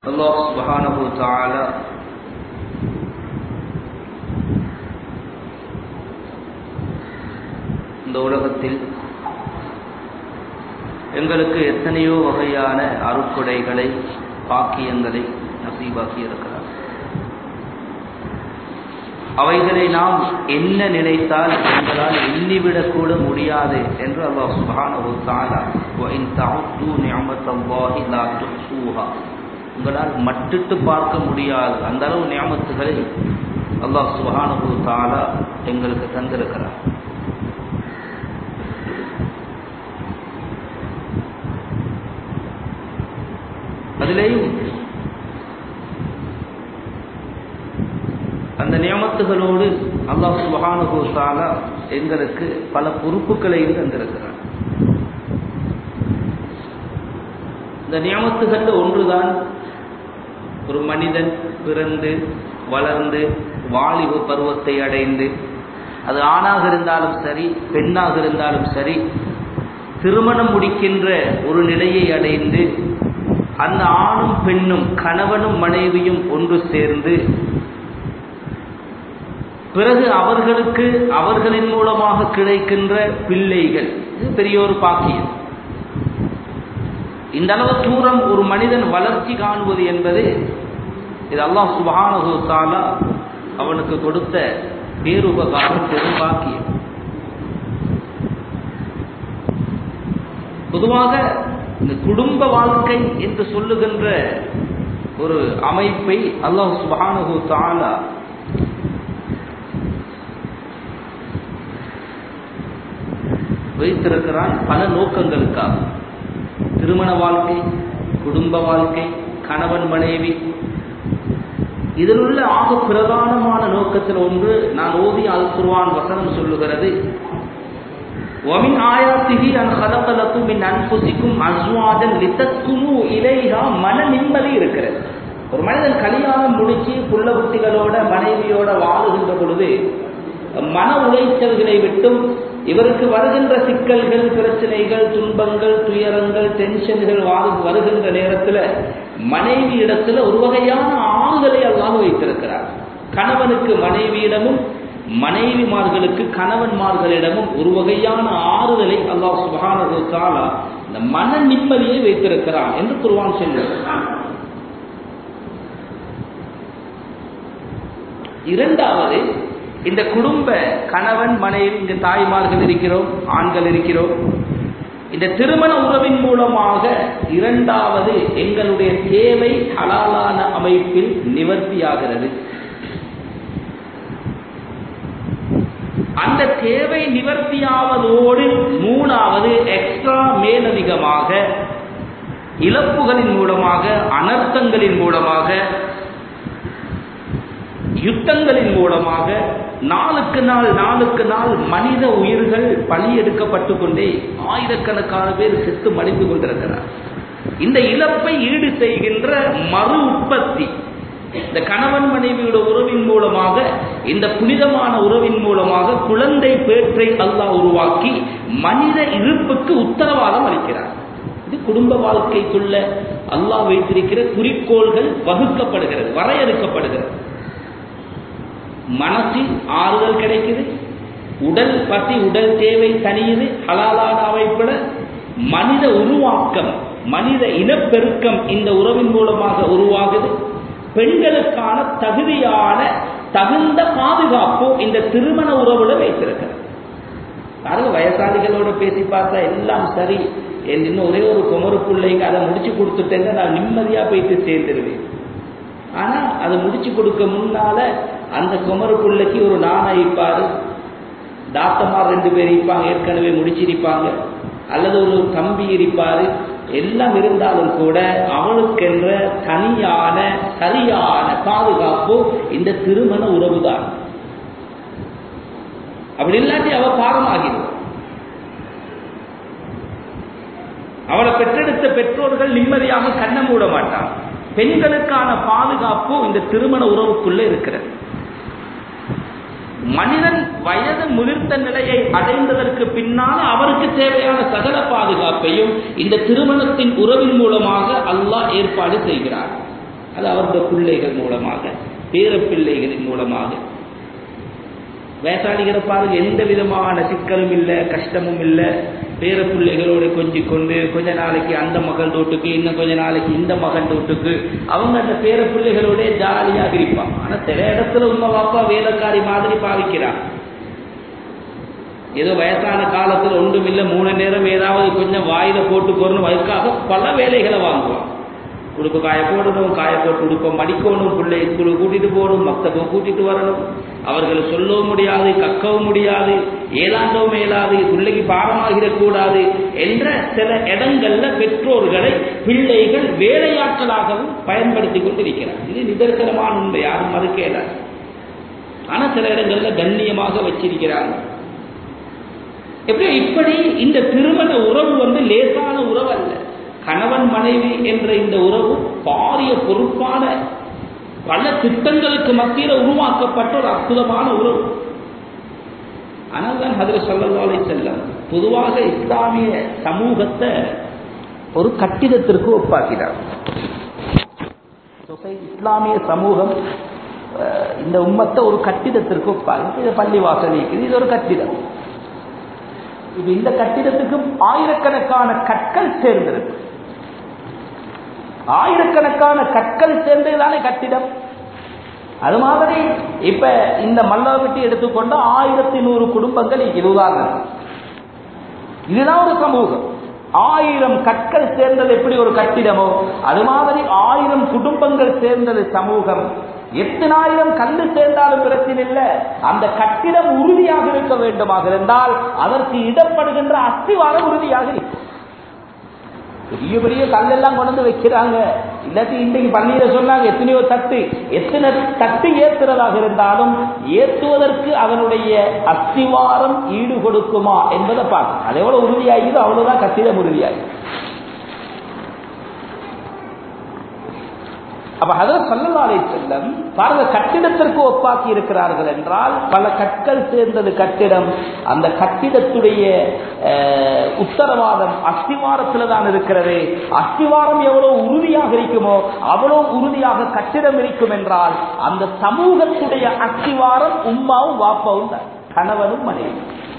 அல்லாஹ் சுபஹானஹு தஆலா இந்த உலகத்தில் எங்களுக்கு எத்தனையோ வகையான அருட்கொடைகளை பாக்கியங்களை நசீபாக்கி இருக்கிறார் அவைகளை நாம் என்ன நினைத்தால் எங்களால் எண்ணிவிடக் கூட முடியாது என்று அல்லாஹ் சுபஹானஹு தஆலா وَإِن تَعُدُّوا نِعْمَةَ اللَّهِ لَا تُحْصُوهَا உங்களால் மட்டிட்டு பார்க்க முடியாது அந்த அளவு நியமத்துகளை அல்லாஹ் சுபஹானஹு தஆலா எங்களுக்கு தந்திருக்கிறார் அதிலேயும் அந்த நியமத்துகளோடு அல்லாஹ் சுபஹானஹு தஆலா எங்களுக்கு பல பொறுப்புகளையும் தந்திருக்கிறார் இந்த நியமத்துகளில் ஒன்றுதான் ஒரு மனிதன் பிறந்து வளர்ந்து வாலிப பருவத்தை அடைந்து அது ஆணாக இருந்தாலும் சரி பெண்ணாக இருந்தாலும் சரி திருமணம் முடிக்கின்ற ஒரு நிலையை அடைந்து அந்த ஆணும் பெண்ணும் கணவனும் மனைவியும் ஒன்று சேர்ந்து பிறகு அவர்களுக்கு அவர்களின் மூலமாக கிடைக்கின்ற பிள்ளைகள் இது பெரிய ஒரு பாக்கியம் இந்த அளவு தூரம் ஒரு மனிதன் வளர்ச்சி காணுவது என்பது இது அல்லாஹ் சுபஹானஹு தஆலா அவனுக்கு கொடுத்த பேருபகாரம் பெரும் பாக்கியம் பொதுவாக இந்த குடும்ப வாழ்க்கை என்று சொல்லுகின்ற ஒரு அமைப்பை அல்லாஹ் சுபஹானஹு தஆலா வைத்திருக்கிறான் பல நோக்கங்களுக்காக திருமண வாழ்க்கை குடும்ப வாழ்க்கை கணவன் மனைவி இதில் உள்ள ஆக பிரதானமான நோக்கத்தில் ஒன்று நான் ஓதி அல் குர்வான் வசனம் சொல்லுகிறது ومن آياته أن خلق لكم من أنفسكم أزواجا لتسكنوا إليها மன நிம்மதி இருக்கிறது ஒரு மனிதன் கல்யாணம் முடிச்சு புள்ள குட்டிகளோட மனைவியோட வாழுகின்ற பொழுது மன உளைச்சல்களை விட்டும் இவருக்கு வருகின்ற சிக்கல்கள் பிரச்சனைகள் துன்பங்கள் துயரங்கள் டென்ஷன்கள் வருகின்ற நேரத்தில் மனைவி இடத்துல ஒரு வகையான ஆறுதலை அல்லாஹ் வைத்திருக்கிறார் கணவனுக்கு மனைவியிடமும் மனைவிமார்களுக்கு கணவன்மார்களிடமும் ஒரு வகையான ஆறுதலை அல்லாஹ் சுபஹானஹு தஆலா இந்த மன நிம்மதியை வைத்திருக்கிறான் என்று குர்ஆன் சொல்லுது இரண்டாவது இந்த குடும்ப கணவன் மனைவி இங்கு தாய்மார்கள் இருக்கிறோம் ஆண்கள் இருக்கிறோம் இந்த திருமண உறவின் மூலமாக இரண்டாவது எங்களுடைய தேவை ஹலாலான அமைப்பில் நிவர்த்தியாகிறது அந்த தேவை நிவர்த்தியாவதோடு மூணாவது எக்ஸ்ட்ரா மேலதிகமாக இழப்புகளின் மூலமாக அனர்த்தங்களின் மூலமாக யுத்தங்களின் மூலமாக நாளுக்கு நாள் நாளுக்கு நாள் மனித உயிர்கள் பலி எடுக்கப்பட்டு கொண்டே ஆயிரக்கணக்கான பேர் செத்து மடிந்து கொண்டிருக்கிறார் இந்த இழப்பை ஈடு செய்கின்ற மறு உற்பத்தி இந்த கணவன் மனைவியோட உறவின் மூலமாக இந்த புனிதமான உறவின் மூலமாக குழந்தை பேற்றை அல்லாஹ் உருவாக்கி மனித இருப்புக்கு உத்தரவாதம் அளிக்கிறார் இது குடும்ப வாழ்க்கைக்குள்ள அல்லாஹ் வைத்திருக்கிற குறிக்கோள்கள் வகுக்கப்படுகிறது வரையறுக்கப்படுகிறது மனசில் ஆறுதல் கிடைக்குது உடல் பசி உடல் தேவை தனியுது ஹலாலான அமைப்பிட மனித உருவாக்கம் மனித இனப்பெருக்கம் இந்த உறவின் மூலமாக உருவாகுது பெண்களுக்கான தகுதியான தகுந்த பாதுகாப்பு இந்த திருமண உறவுல வைத்திருக்கிறது பாருங்க வயசாளிகளோட பேசி பார்த்தா எல்லாம் சரி இன்னும் ஒரே ஒரு குமரு பிள்ளைங்க அதை முடிச்சு கொடுத்துட்டேங்க நான் நிம்மதியா போயிட்டு சேர்ந்துருவேன் ஆனா அதை முடிச்சு கொடுக்க முன்னால அந்த குமரு பிள்ளைக்கு ஒரு நாண இருப்பாரு தாத்தமார் ரெண்டு பேர் இருப்பாங்க ஏற்கனவே முடிச்சிருப்பாங்க அல்லது ஒரு தம்பி இருப்பாரு எல்லாம் இருந்தாலும் கூட அவளுக்கென்ற தனியான சரியான பாதுகாப்பு இந்த திருமண உறவு தான் அப்படி இல்லாட்டி அவ பாரமாகிடும் அவளை பெற்றெடுத்த பெற்றோர்கள் நிம்மதியாக கண்ண மூட மாட்டான் பெண்களுக்கான பாதுகாப்பு இந்த திருமண உறவுக்குள்ள இருக்கிறது மனிதன் வயது முதிர்த்த நிலையை அடைந்ததற்கு பின்னால் அவருக்கு தேவையான சகல பாதுகாப்பையும் இந்த திருமணத்தின் உறவின் மூலமாக அல்லாஹ் ஏற்பாடு செய்கிறார் அது அவருடைய பிள்ளைகள் மூலமாக பேர பிள்ளைகளின் மூலமாக வயசாளிகளை பாருங்க எந்த விதமான சிக்கலும் இல்லை கஷ்டமும் இல்லை பேர பிள்ளைகளோட கொஞ்சி கொண்டு கொஞ்ச நாளைக்கு அந்த மகள் தோட்டுக்கு இன்னும் கொஞ்ச நாளைக்கு இந்த மகன் தோட்டுக்கு அவங்க அந்த பேர பிள்ளைகளோட ஜாலியாக இருப்பான் ஆனா சில இடத்துல உங்க பாப்பா வேலைக்காரி மாதிரி பாவிக்கிறான் ஏதோ வயசான காலத்தில் ஒன்றும் இல்லை மூணு நேரம் ஏதாவது கொஞ்சம் வாயில போட்டுக்கொறணும் அதுக்காக பல வேலைகளை வாங்குவான் உடுப்பு காய போடணும் காய போட்டு உடுப்பம் மடிக்கணும் பிள்ளை ஸ்கூலுக்கு கூட்டிட்டு போகணும் மக்தபம் கூட்டிட்டு வரணும் அவர்கள் சொல்லவும் முடியாது கக்கவும் முடியாது ஏதாண்டவும் இயலாது பிள்ளைக்கு பாடமாகிடக்கூடாது என்ற சில இடங்கள்ல பெற்றோர்களை பிள்ளைகள் வேலையாட்களாகவும் பயன்படுத்தி கொண்டிருக்கிறார் இது நிதர்சனமான உண்மை யாரும் மறுக்கல ஆனா சில இடங்கள்ல கண்ணியமாக வச்சிருக்கிறாங்க எப்படியோ இப்படி இந்த திருமண உறவு வந்து லேசான உறவு அல்ல கணவன் மனைவி என்ற இந்த உறவு பாரிய பொறுப்பான பல திட்டங்களுக்கு மத்தியில் உருவாக்கப்பட்ட ஒரு அற்புதமான உறவு ஆனால் தான் அதில் சொல்லவாலை செல்லம் பொதுவாக இஸ்லாமிய சமூகத்தை ஒரு கட்டிடத்திற்கு ஒப்பாக்கிறார் இஸ்லாமிய சமூகம் இந்த உம்மத்தை ஒரு கட்டிடத்திற்கு ஒப்பாங்க இது பள்ளிவாசல் இருக்குது இது ஒரு கட்டிடம் இப்ப இந்த கட்டிடத்துக்கும் ஆயிரக்கணக்கான கற்கள் சேர்ந்திருக்கு ஆயிரக்கணக்கான கற்கள் சேர்ந்ததுதானே கட்டிடம் அது மாதிரி இப்ப இந்த மல்லாவட்டி எடுத்துக்கொண்ட ஆயிரத்தி நூறு குடும்பங்கள் இதுதான் இதுதான் ஒரு சமூகம் ஆயிரம் கற்கள் சேர்ந்தது எப்படி ஒரு கட்டிடமோ அது மாதிரி ஆயிரம் குடும்பங்கள் சேர்ந்தது சமூகம் எத்தனாயிரம் கல்லு சேர்ந்தாலும் பிரச்சனை இல்லை அந்த கட்டிடம் உறுதியாக இருக்க வேண்டுமாக இருந்தால் அதற்கு இடப்படுகின்ற அஸ்திவாரம் உறுதியாக இருக்கும் பெரிய பெரிய கல்லெல்லாம் கொண்டு வந்து வைக்கிறாங்க இல்லாட்டி இன்றைக்கு பள்ளியில சொன்னாங்க எத்தனையோ தட்டு எத்தனை தட்டு ஏற்றுறதாக இருந்தாலும் ஏற்றுவதற்கு அதனுடைய அஸ்திவாரம் ஈடு கொடுக்குமா என்பதை பார்க்கணும் அது எவ்வளவு உறுதியாகிதோ அவ்வளவுதான் கட்டிடம் உறுதியாகி அப்ப ஹதரத் சல்லல்லாலே செல்லம் பாருங்க கட்டிடத்திற்கு ஒப்பாக்கி இருக்கிறார்கள் என்றால் பல கற்கள் சேர்ந்தது கட்டிடம் அந்த கட்டிடத்துடைய உத்தரவாதம் அஸ்திவாரத்தில் தான் இருக்கிறது அஸ்திவாரம் எவ்வளவு உறுதியாக இருக்குமோ அவ்வளவு உறுதியாக கட்டிடம் இருக்கும் என்றால் அந்த சமூகத்துடைய அஸ்திவாரம் உம்மாவும் வாப்பாவும் தான் கணவனும் மனைவி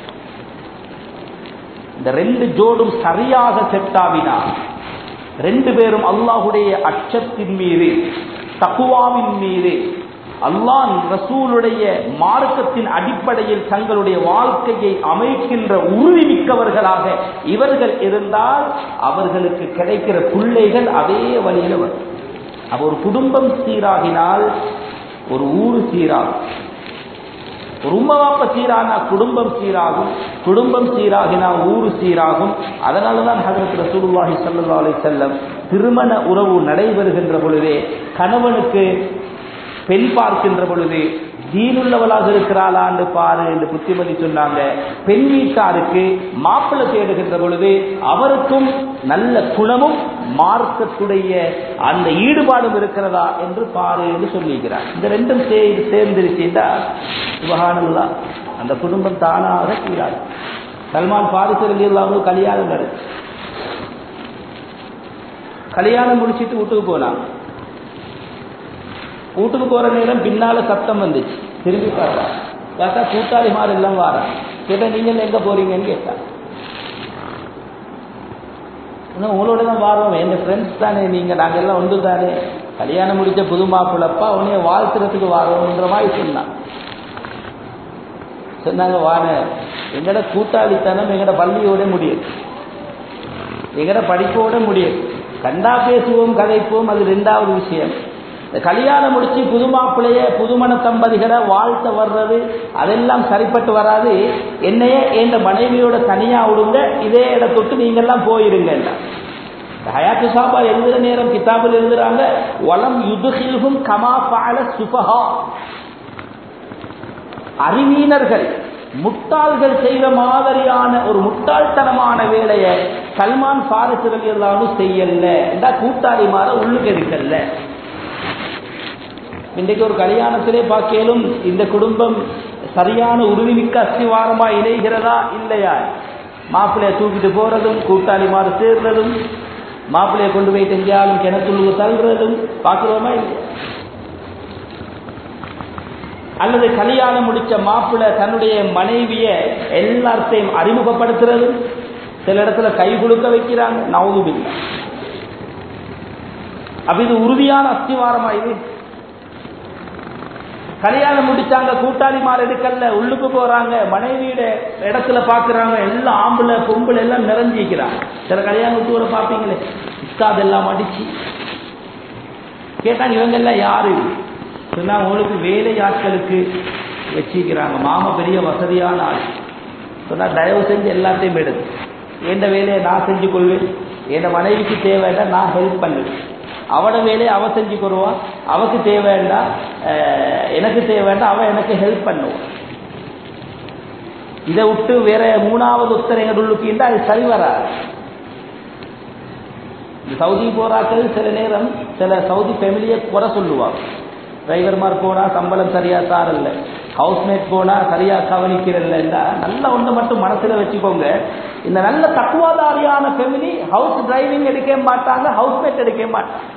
இந்த ரெண்டு ஜோடும் சரியாக செட்டாவினால் ரெண்டு பேரும் அல்லாஹுடைய அச்சத்தின் மீது தக்குவாவின் மீது அல்லாஹ் ரசூலுடைய மார்க்கத்தின் அடிப்படையில் தங்களுடைய வாழ்க்கையை அமைக்கின்ற உறுதி மிக்கவர்களாக இவர்கள் இருந்தால் அவர்களுக்கு கிடைக்கிற பிள்ளைகள் அதே வழியில் வரும் அப்ப ஒரு குடும்பம் சீராகினால் ஒரு ஊர் சீராகும் ஒரு உம்மவாப்ப சீரானா குடும்பம் சீராகும் குடும்பம் சீராகினா ஊரு சீராகும் அதனாலதான் ஹதரத் ரசூலுல்லாஹி ஸல்லல்லாஹு அலைஹி வஸல்லம் திருமண உறவு நடைபெறுகின்ற பொழுதே கணவனுக்கு பெண் பார்க்கின்ற பொழுது தீனுள்ளவளாக இருக்கிறாளான்னு பாரு என்று புத்திமதி சொன்னாங்க பெண் வீட்டாருக்கு மாப்பிள்ளை தேடுகின்ற பொழுது அவருக்கும் நல்ல குணமும் மார்க்கத்துடைய அந்த ஈடுபாடும் இருக்கிறதா என்று பாரு என்று சொல்லியிருக்கிறார் இந்த ரெண்டும் சேர்ந்திருச்சுட்டா சுபகானல்லா அந்த குடும்பம் தானாக சீராது சல்மான் பாரிசர் இல்லாமல் கல்யாணம் நடக்கு கல்யாணம் முடிச்சிட்டு வீட்டுக்கு போனாங்க வீட்டுக்கு போற நேரம் பின்னால சத்தம் வந்துச்சு திரும்பி பார்த்தா பார்த்தா கூட்டாளி மாறு எல்லாம் வாரா கேட்டா நீங்க எங்க போறீங்கன்னு கேட்டா உங்களோட தான் வாரோம் எங்க ஃப்ரெண்ட்ஸ் தானே நீங்க நாங்க எல்லாம் ஒன்று தானே கல்யாணம் முடிச்ச புது மாப்பிள்ளப்பா உன்னைய வாழ்த்துறதுக்கு வாரோம்ன்ற மாதிரி சொன்னான் சொன்னாங்க வான எங்கட கூட்டாளித்தனம் எங்கட பள்ளியோட முடியும் எங்கட படிப்போட முடியும் கண்டா பேசுவோம் கதைப்போம் அது ரெண்டாவது விஷயம் கல்யாணம் முடிச்சு புது மாப்பிள்ளைய புதுமண தம்பதிகளை வாழ்த்த வர்றது அதெல்லாம் சரிப்பட்டு வராது என்னைய என் மனைவியோட தனியா விடுங்க இதே இடத்தொட்டு நீங்க எல்லாம் போயிருங்க ஹயாத்து சாபா எழுதுற நேரம் கிதாபில் எழுதுறாங்க வளம் யுதுகில்கும் கமா பால சுபஹா அறிவீனர்கள் முட்டாள்கள் செய்த மாதிரியான ஒரு முட்டாள்தனமான வேலையை சல்மான் பாரிசுகள் எல்லாரும் செய்யல என்றா கூட்டாளி மாற உள்ளுக்கு இருக்கல்ல இன்றைக்கு ஒரு கல்யாணத்திலே பார்க்கலும் இந்த குடும்பம் சரியான உறுதிமிக்க அஸ்திவாரமா இணைகிறதா இல்லையா மாப்பிள்ளைய தூக்கிட்டு போறதும் கூட்டாளி மாறு சேர்றதும் மாப்பிள்ளையை கொண்டு போயிட்டு எங்கேயாலும் கிணத்துள்ள தள்ளுறதும் பார்க்கிறோமா இல்லையா அல்லது கல்யாணம் முடிச்ச மாப்பிள்ளை தன்னுடைய மனைவிய எல்லாத்தையும் அறிமுகப்படுத்துறது சில இடத்துல கை குலுக்க வைக்கிறாங்க நவதுபில்லை அப்ப இது உறுதியான அஸ்திவாரமா இது கல்யாணம் முடிச்சாங்க கூட்டாளிமார் எடுக்கல உள்ளுக்கு போறாங்க மனைவியோட இடத்துல பாக்குறாங்க எல்லாம் ஆம்பளை பொம்பளை எல்லாம் நிறைஞ்சிக்கிறாங்க சில கல்யாணம் விட்டு பாப்பீங்களே இஸ்தாத் எல்லாம் அடிச்சு கேட்டாங்க இவங்க எல்லாம் யாரு சொன்னா உங்களுக்கு வேலை ஆட்களுக்கு வச்சிக்கிறாங்க மாமா பெரிய வசதியான ஆள் சொன்னா தயவு செஞ்சு எல்லாத்தையும் எடுத்து எந்த வேலையை நான் செஞ்சு கொள்வேன் என் மனைவிக்கு தேவைன்னா நான் ஹெல்ப் பண்ணுவேன் அவட வேலையை அவ செஞ்சு கொள்வா அவக்கு தேவைண்டா எனக்கு தேவைண்டா அவ எனக்கு ஹெல்ப் பண்ணுவான் இதை விட்டு வேற மூணாவது உத்தரங்க உள்ளுக்கின்றா அது சரி வராது இந்த சவுதி போறாக்கள் சில நேரம் சில சவுதி ஃபேமிலியை குறை சொல்லுவாங்க டிரைவர்மார் போனா சம்பளம் சரியா தாரல்ல ஹவுஸ்மேட் போனா சரியா கவனிக்கிறல்ல நல்ல ஒன்று மட்டும் மனசுல வச்சுக்கோங்க இந்த நல்ல தக்குவாதாரியான ஃபெமிலி ஹவுஸ் டிரைவிங் எடுக்க மாட்டாங்க ஹவுஸ்மேட் எடுக்க மாட்டாங்க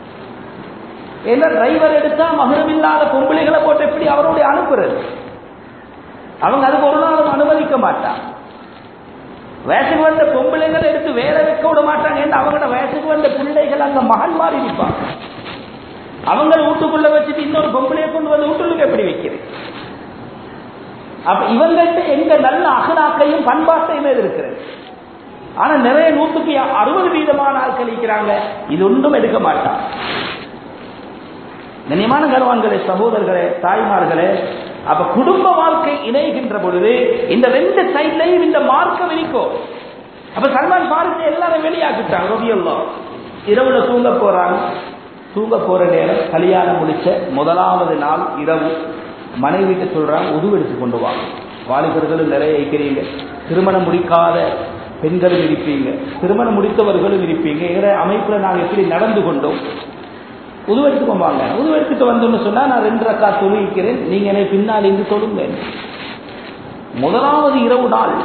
ஏன்னா டிரைவர் எடுத்தா மகரம் இல்லாத பொம்பளைகளை போட்டு எப்படி அவருடைய அனுப்புறது அவங்க அதுக்கு ஒரு நாளும் அனுமதிக்க மாட்டாங்க வயசுக்கு வந்த பொம்பளைங்களை எடுத்து வேற வைக்க விட மாட்டாங்க ஏன்னா அவங்களோட வயசுக்கு வந்த பிள்ளைகள் அங்க மகன் மாறி நிற்பாங்க அவங்கள வீட்டுக்குள்ள வச்சுட்டு இன்னொரு பொம்பளையை கொண்டு வந்து வீட்டுக்கு எப்படி வைக்கிறது அப்ப இவங்கள்ட்ட எங்க நல்ல அகலாக்கையும் பண்பாட்டையும் இருக்கிறது ஆனா நிறைய நூற்றுக்கு அறுபது வீதமான ஆட்கள் இருக்கிறாங்க இது ஒன்றும் எடுக்க மாட்டான் கண்ணியமான கருவான்களே சகோதரர்களே தாய்மார்களே அப்ப குடும்ப வாழ்க்கை இணைகின்ற பொழுது இந்த ரெண்டு சைட்லையும் இந்த மார்க்க விரிக்கும் அப்ப சல்மான் பாரிசை எல்லாரும் வெளியாக்கிட்டாங்க ரபியல்லா இரவுல தூங்க போறாங்க தூங்க போற நேரம் கல்யாணம் முடிச்ச முதலாவது நாள் இரவு மனைவிட்டு சொல்றாங்க உதவு எடுத்து கொண்டு வாங்க வாலிபர்களும் நிறைய இருக்கிறீங்க திருமணம் முடிக்காத பெண்களும் இருப்பீங்க திருமணம் முடித்தவர்களும் இருப்பீங்க எங்கிற அமைப்புல நாங்கள் எப்படி நடந்து கொண்டோம் உதவு எடுத்துக்கோ வாங்க உதவு எடுத்துட்டு வந்தோம்னு சொன்னா நான் ரெண்டு ரக்கா தொழுவிக்கிறேன் நீங்க என்னை பின்னால் இருந்து தொழுங்க முதலாவது இரவு நாள்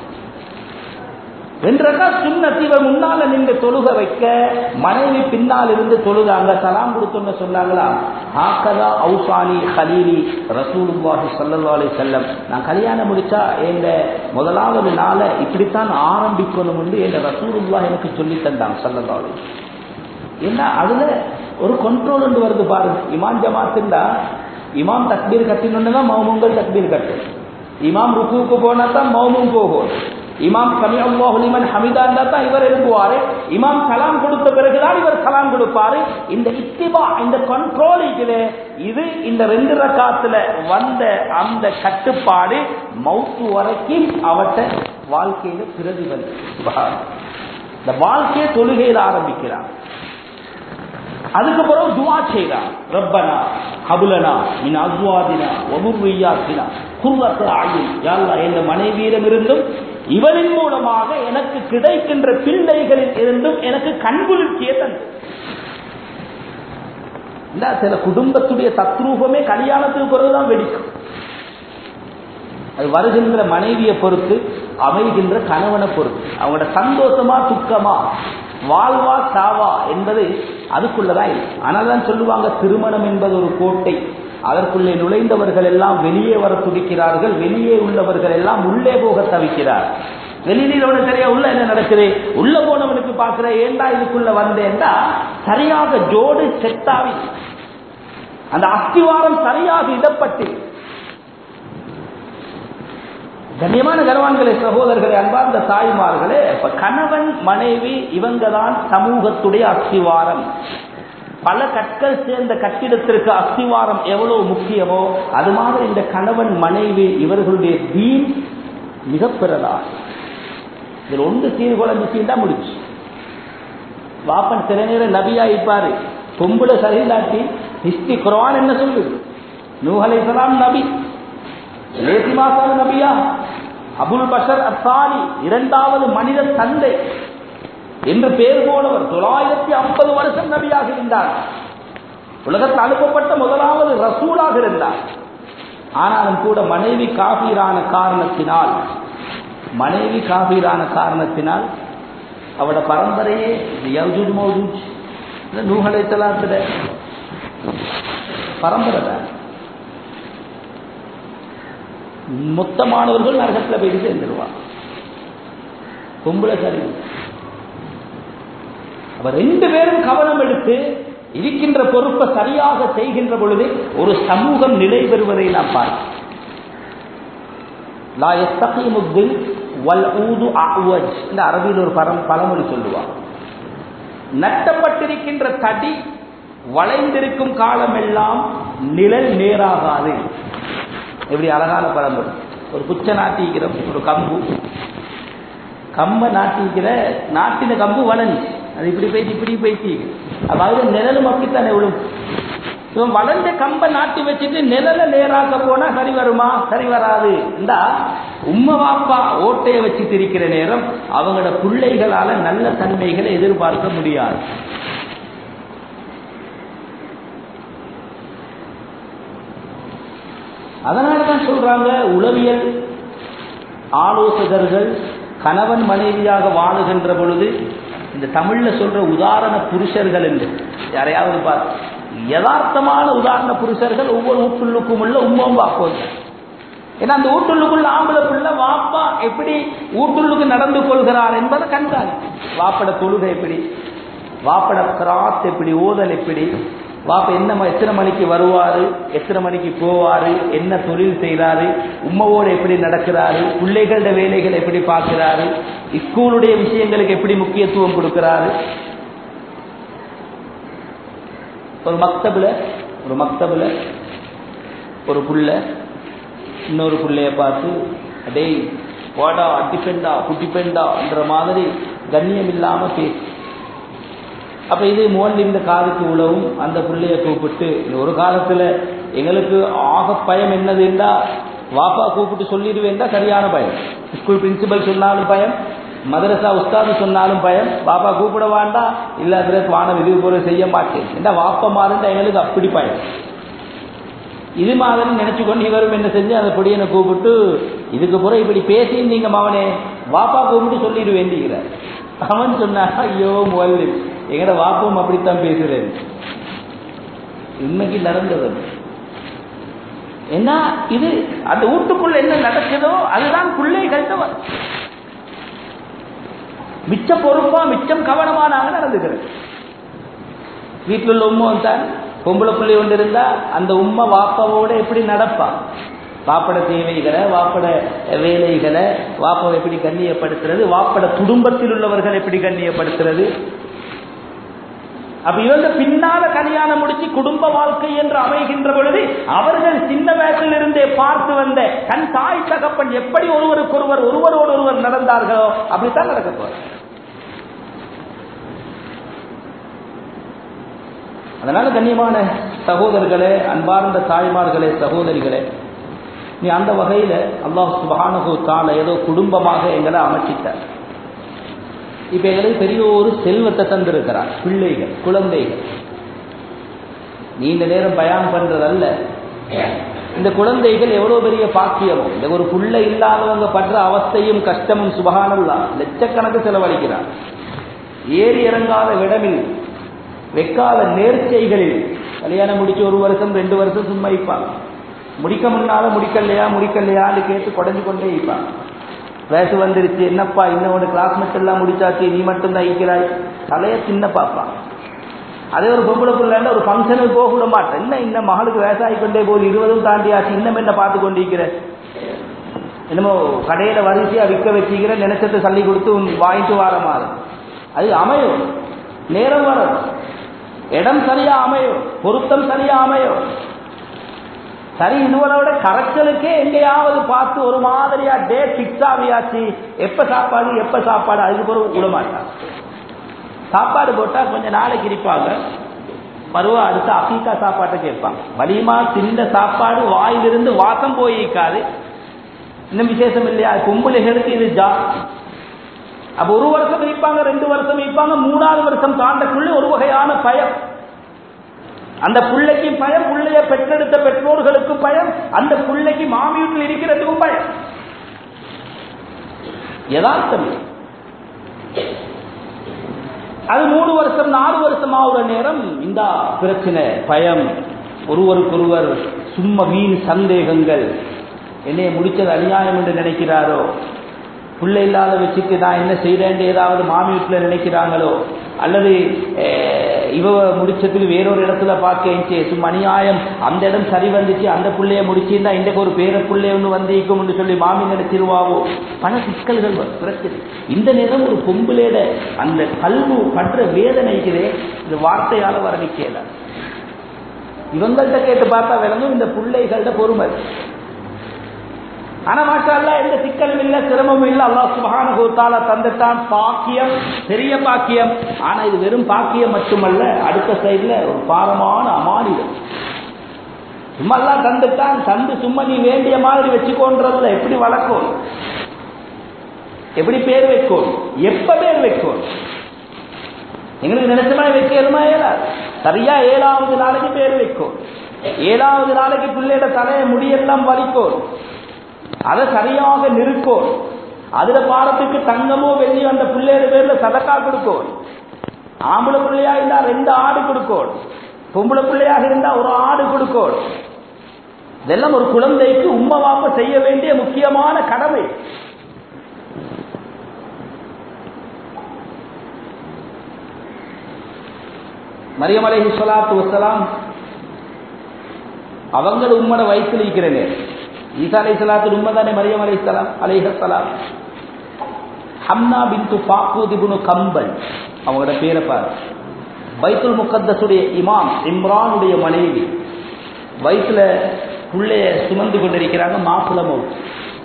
ரெண்டு ரக்கா சுண்ணத் இவர் முன்னால நின்று தொழுக வைக்க மனைவி பின்னால் இருந்து தொழுதாங்க சலாம் கொடுத்தோன்னு சொன்னாங்களா ஆக்கதா அவுசானி ஹலீலி ரசூலுல்லாஹி ஸல்லல்லாஹு அலைஹி வஸல்லம் நான் கல்யாணம் முடிச்சா என்ற முதலாவது நாளை இப்படித்தான் ஆரம்பிக்கணும் என்று என்ற ரசூலுல்லாஹ் எனக்கு சொல்லி தந்தாங்க ஸல்லல்லாஹு அலைஹி ஏன்னா அதுல ஒரு கண்ட்ரோல் ஒன்று வருது பாருங்க இமாம் ஜமாத்துண்டா இமாம் தக்பீர் கட்டினோன்னு தான் மௌமுங்கள் தக்பீர் கட்டும் இமாம் ருக்குவுக்கு போனா தான் மௌமும் போகும் இமாம் சமி அல்லாஹு லிமன் ஹமிதா இருந்தா தான் இவர் எழுப்புவாரு இமாம் சலாம் கொடுத்த பிறகுதான் இவர் சலாம் கொடுப்பாரு இந்த இத்திபா இந்த கண்ட்ரோல் இருக்குது இது இந்த ரெண்டு ரக்காத்துல வந்த அந்த கட்டுப்பாடு மவுத்து வரைக்கும் அவட்ட வாழ்க்கையில பிரதிபலிக்கும் இந்த வாழ்க்கையை தொழுகையில் ஆரம்பிக்கிறான் அதுக்கு பிறகு துவா செய்கிறான் ரப்பனா ஹபுலனா மின் அஸ்வாதினா ஒபுர்வியாத்தினா குர்வத்த ஆயுள் யாழ்லா என்ற மனைவியிடம் இருந்தும் இவனின் மூலமாக எனக்கு கிடைக்கின்ற பிள்ளைகளில் இருந்தும் எனக்கு கண்குளிர்ச்சியை தந்து இந்த சில குடும்பத்துடைய தத்ரூபமே கல்யாணத்துக்கு பிறகுதான் வெடிக்கும் அது வருகின்ற மனைவியை பொறுத்து அமைகின்ற கணவனை பொறுத்து அவங்களோட சந்தோஷமா துக்கமா வாழ்வா சாவா என்பது அதுக்குள்ளதான் இல்லை ஆனால் தான் சொல்லுவாங்க திருமணம் என்பது ஒரு கோட்டை அதற்குள்ளே நுழைந்தவர்கள் எல்லாம் வெளியே வர துடிக்கிறார்கள் வெளியே உள்ளவர்கள் எல்லாம் உள்ளே போக தவிக்கிறார் வெளியில சரியா உள்ள என்ன நடக்குது உள்ள போனவனுக்கு பாக்குற ஏண்டா இதுக்குள்ள வந்தேன்டா சரியாக ஜோடு செட்டாவி அந்த அஸ்திவாரம் சரியாக இடப்பட்டு கண்ணியமான கனவான்களே சகோதரர்களே அன்பார்ந்த தாய்மார்களே இப்ப கணவன் மனைவி இவங்க தான் சமூகத்துடைய அஸ்திவாரம் பல கற்கள் சேர்ந்த கட்டிடத்திற்கு அஸ்திவாரம் எவ்வளவு முக்கியமோ அது மாதிரி இந்த கணவன் மனைவி இவர்களுடைய தீன் மிக பிறதா இதில் ஒன்று சீர்குலைஞ்சிச்சு தான் முடிச்சு வாப்பன் சில நேரம் நபியா இருப்பாரு பொம்புல சரியில்லாட்டி ஹிஸ்டி குரான் என்ன சொல்லுது நூஹலை சலாம் நபி லேசிமாசால் நபியா அபுல் பஷர் அத்தானி இரண்டாவது மனித தந்தை என்று பெயர் போனவர் தொள்ளாயிரத்தி ஐம்பது வருஷம் நபியாக இருந்தார் உலகத்தில் அனுப்பப்பட்ட முதலாவது ரசூலாக இருந்தார் ஆனாலும் கூட மனைவி காபீரான காரணத்தினால் மனைவி காபீரான காரணத்தினால் அவட பரம்பரையே யஜூஜ் மௌஜூஜ் இந்த நூஹலை தலாத்துல பரம்பரை தான் மொத்தமானவர்கள் நரகத்தில் போய் சேர்ந்துருவாங்க பொம்பளை சரி அப்ப ரெண்டு பேரும் கவனம் எடுத்து இருக்கின்ற பொறுப்பை சரியாக செய்கின்ற பொழுது ஒரு சமூகம் நிலை பெறுவதை நாம் பார்க்கிறோம் லா யஸ்தகீமு தில் வல் ஊது அஅவஜ் இந்த அரபியில் ஒரு பரம் பழமொழி சொல்லுவாங்க நட்டப்பட்டிருக்கின்ற தடி வளைந்திருக்கும் காலமெல்லாம் நிழல் நேராகாது எப்படி அழகான பழமொழி ஒரு குச்ச நாட்டிக்கிறோம் ஒரு கம்பு கம்பை நாட்டிக்கிற நாட்டின கம்பு வளைஞ்சு அது இப்படி போயிட்டு இப்படி போயிட்டு அதாவது நிழலும் அப்படித்தானே விழும் இவன் வளர்ந்த கம்பை நாட்டி வச்சுட்டு நிழல நேராக்க போனா சரி வருமா சரி வராது இந்தா உம்மை வாப்பா ஓட்டையை வச்சுட்டு இருக்கிற நேரம் அவங்களோட பிள்ளைகளால நல்ல தன்மைகளை எதிர்பார்க்க முடியாது அதனால தான் சொல்றாங்க உளவியல் ஆலோசகர்கள் கணவன் மனைவியாக வாழுகின்ற பொழுது இந்த தமிழ்ல சொல்ற உதாரண புருஷர்கள் என்று யாரையாவது பார் யதார்த்தமான உதாரண புருஷர்கள் ஒவ்வொரு வீட்டுள்ளுக்கும் உள்ள உம்மம் வாப்போம் ஏன்னா அந்த வீட்டுள்ளுக்குள்ள ஆம்பளை பிள்ளை வாப்பா எப்படி வீட்டுள்ளுக்கு நடந்து கொள்கிறார் என்பதை கண்டாங்க வாப்பட தொழுகை எப்படி வாப்பட கிராத் எப்படி ஓதல் எப்படி வாப்ப என்ன ம- எத்தனை மணிக்கு வருவாரு எத்தனை மணிக்கு போவாரு என்ன தொழில் செய்றாரு உம்மவோடு எப்படி நடக்கிறாரு பிள்ளைகளோட வேலைகள் எப்படி பார்க்கிறாரு ஸ்கூலுடைய விஷயங்களுக்கு எப்படி முக்கியத்துவம் கொடுக்கிறாரு ஒரு மக்தபுல ஒரு மக்தபுல ஒரு புள்ள இன்னொரு புள்ளைய பார்த்து டேய் வாடா அடிப்பெண்டா குட்டிப்பெண்டான்ற மாதிரி கண்ணியம் இல்லாம பேசு அப்ப இது மோல் இந்த காதுக்கு உழவும் அந்த பிள்ளைய கூப்பிட்டு இந்த ஒரு காலத்துல எங்களுக்கு ஆக பயம் என்னதுண்டா வாப்பா கூப்பிட்டு சொல்லிடுவேன்டா சரியான பயம் ஸ்கூல் பிரின்சிபல் சொன்னாலும் பயம் மதரசா உஸ்தாது சொன்னாலும் பயம் பாப்பா கூப்பிட வேண்டாம் இல்ல அதில் வானம் இது போல செய்ய மாட்டேன் ஏண்டா வாப்பா மாறுண்டா எங்களுக்கு அப்படி பயம் இது மாதிரி நினைச்சுக்கொண்டு இவரும் என்ன செஞ்சு அந்த பொடியனை கூப்பிட்டு இதுக்கு பிறகு இப்படி பேசி நீங்க மவனே வாப்பா கூப்பிட்டு சொல்லிடு வேண்டிக்கிறார் அவன் சொன்னா ஐயோ முதல்ல எங்கட வாப்பும் அப்படித்தான் பேசுறேன் இன்னைக்கு நடந்தது ஏன்னா இது அந்த வீட்டுக்குள்ள என்ன நடக்குதோ அதுதான் பிள்ளைகள்கிட்ட வரும். மிச்ச பொறுப்பா மிச்சம் கவனமா நாங்க நடந்துக்கிறோம் வீட்டில் உள்ள உம்மா தான் பொம்பளை பிள்ளை ஒன்று இருந்தா அந்த உம்மை வாப்பாவோட எப்படி நடப்பா வாப்பட தேவைகளை வாப்பட வேலைகளை வாப்பாவை எப்படி கண்ணியப்படுத்துறது வாப்பட குடும்பத்தில் உள்ளவர்கள் எப்படி கண்ணியப்படுத்துறது அப்ப இவங்க பின்னால கல்யாணம் முடிச்சு குடும்ப வாழ்க்கை என்று அமைகின்ற பொழுது அவர்கள் சின்ன வயசிலிருந்தே பார்த்து வந்த தன் தாய் தகப்பன் எப்படி ஒருவருக்கொருவர் ஒருவரோடு ஒருவர் நடந்தார்களோ அப்படித்தான் நடக்க போறாங்க அதனால கண்ணியமான சகோதரர்களே அன்பார்ந்த தாய்மார்களே சகோதரிகளே நீ அந்த வகையில அல்லாஹ் சுபஹானஹு தால ஏதோ குடும்பமாக எங்களை அமைச்சிட்டார் இப்ப எங்களுக்கு பெரிய ஒரு செல்வத்தை தந்திருக்கிறார் பிள்ளைகள் குழந்தைகள் நீண்ட நேரம் பயான் பண்றதல்ல இந்த குழந்தைகள் எவ்வளவு பெரிய பாக்கியமோ இந்த ஒரு புள்ள இல்லாதவங்க படுற அவஸ்தையும் கஷ்டமும் சுபகானல்லா லட்சக்கணக்கு செலவழிக்கிறார் ஏறி இறங்காத விடமில் வெக்கால நேர்ச்சைகளில் கல்யாணம் முடிச்சு ஒரு வருஷம் ரெண்டு வருஷம் சும்மா வைப்பாங்க முடிக்க முன்னால முடிக்கலையா முடிக்கலையான்னு கேட்டு குறைஞ்சு கொண்டே வைப்பாங்க வயசு வந்துருச்சு என்னப்பா இன்னொரு கிளாஸ்மேட் எல்லாம் முடிச்சாச்சு நீ மட்டும் தான் ஈக்கிறாய் தலைய சின்ன பாப்பா அதே ஒரு பொம்பளை பிள்ளைன்னா ஒரு ஃபங்க்ஷனுக்கு போக விட மாட்டேன் என்ன இன்னும் மகளுக்கு வயசாகி கொண்டே போகுது இருபதும் தாண்டியாச்சு இன்னும் என்ன பார்த்து கொண்டிருக்கிற என்னமோ கடையில வரிசையா விற்க வச்சுக்கிற நினைச்சதை தள்ளி கொடுத்து உன் வாங்கிட்டு வர மாதிரி அது அமையும் நேரம் வரும் இடம் சரியா அமையும் பொருத்தம் சரியா அமையும் சரி இதுவரோட கரைச்சலுக்கே எங்கேயாவது பார்த்து ஒரு மாதிரியா டேட் பிக்ஸ் ஆகியாச்சு எப்ப சாப்பாடு எப்ப சாப்பாடு அதுக்கு பிறகு விட மாட்டாங்க சாப்பாடு போட்டா கொஞ்ச நாளைக்கு இருப்பாங்க பருவ அடுத்து அசீக்கா சாப்பாட்டை கேட்பாங்க வலிமா திண்ட சாப்பாடு வாயிலிருந்து வாசம் போயிருக்காது இன்னும் விசேஷம் இல்லையா கும்பலைகளுக்கு இது ஜாஸ்தி அப்ப ஒரு வருஷம் வைப்பாங்க ரெண்டு வருஷம் வைப்பாங்க மூணாவது வருஷம் தாண்டக்குள்ளே ஒரு வகையான பயம் அந்த பிள்ளைக்கு பயம் பிள்ளைய பெற்றெடுத்த பெற்றோர்களுக்கும் பயம் அந்த பிள்ளைக்கு மாமி வீட்டில் இருக்கிறதுக்கும் பயம் யதார்த்தம் அது மூணு வருஷம் நாலு வருஷம் ஆகுற நேரம் இந்த பிரச்சனை பயம் ஒருவருக்கொருவர் சும்மா வீண் சந்தேகங்கள் என்னைய முடிச்சது அநியாயம் என்று நினைக்கிறாரோ பிள்ளை இல்லாத வச்சுட்டு நான் என்ன செய்கிறேன் ஏதாவது மாமி வீட்டில் நினைக்கிறாங்களோ அல்லது இவ முடிச்சதுக்கு வேறொரு இடத்துல பார்க்க சும்மா அநியாயம் அந்த இடம் சரி வந்துச்சு அந்த பிள்ளைய முடிச்சிருந்தா இன்றைக்கு ஒரு பேர பிள்ளை ஒன்று வந்திருக்கும் சொல்லி மாமி நினைச்சிருவாவோ பல சிக்கல்கள் பிரச்சனை இந்த நேரம் ஒரு பொம்புலேட அந்த கல்வு பற்ற வேதனைக்கிறே இந்த வார்த்தையால வர்ணிக்கல இவங்கள்ட்ட கேட்டு பார்த்தா விளங்கும் இந்த பிள்ளைகளோட பொறுமை ஆனா மாஷா எந்த சிக்கலும் இல்லை சிரமமும் இல்லை அல்லாஹ் சுபஹானுகத்தால தந்துட்டான் பாக்கியம் பெரிய பாக்கியம் ஆனா இது வெறும் பாக்கியம் மட்டுமல்ல அடுத்த சைடுல ஒரு பாரமான அமானிதம் சும்மா எல்லாம் தந்துட்டான் தந்து சும்மா நீ வேண்டிய மாதிரி வச்சுக்கோன்றதுல எப்படி வளர்க்கும் எப்படி பேர் வைக்கும் எப்ப பேர் வைக்கும் எங்களுக்கு நினைச்ச மாதிரி வைக்கலுமா ஏழாது சரியா ஏழாவது நாளைக்கு பேர் வைக்கும் ஏழாவது நாளைக்கு பிள்ளையோட தலையை முடியெல்லாம் வலிக்கும் அதை சரியாக நிறுக்கும் அதுல பாடத்துக்கு தங்கமோ வெள்ளியோ அந்த பிள்ளையோட பேர்ல சதக்கா கொடுக்கும் ஆம்பளை பிள்ளையா இருந்தா ரெண்டு ஆடு கொடுக்கும் பொம்பளை பிள்ளையாக இருந்தா ஒரு ஆடு கொடுக்கும் இதெல்லாம் ஒரு குழந்தைக்கு உம்மை வாப்ப செய்ய வேண்டிய முக்கியமான கடமை மரியம் அலைஹி ஸலாத்து வஸலாம் அவங்கள உம்மட வயசுல இருக்கிறேங்க ஈசா அலை சலாத்து உண்மை தானே மரியம் அலை சலாம் அலைஹலாம் ஹம்னா பின்து பாக்கூத் இப்னு கம்பல் அவங்களோட பேரை பாரு பைத்துல் முகத்தசுடைய இமாம் இம்ரானுடைய மனைவி வயிற்றுல புள்ளைய சுமந்து கொண்டிருக்கிறாங்க மாப்பிள மவுத்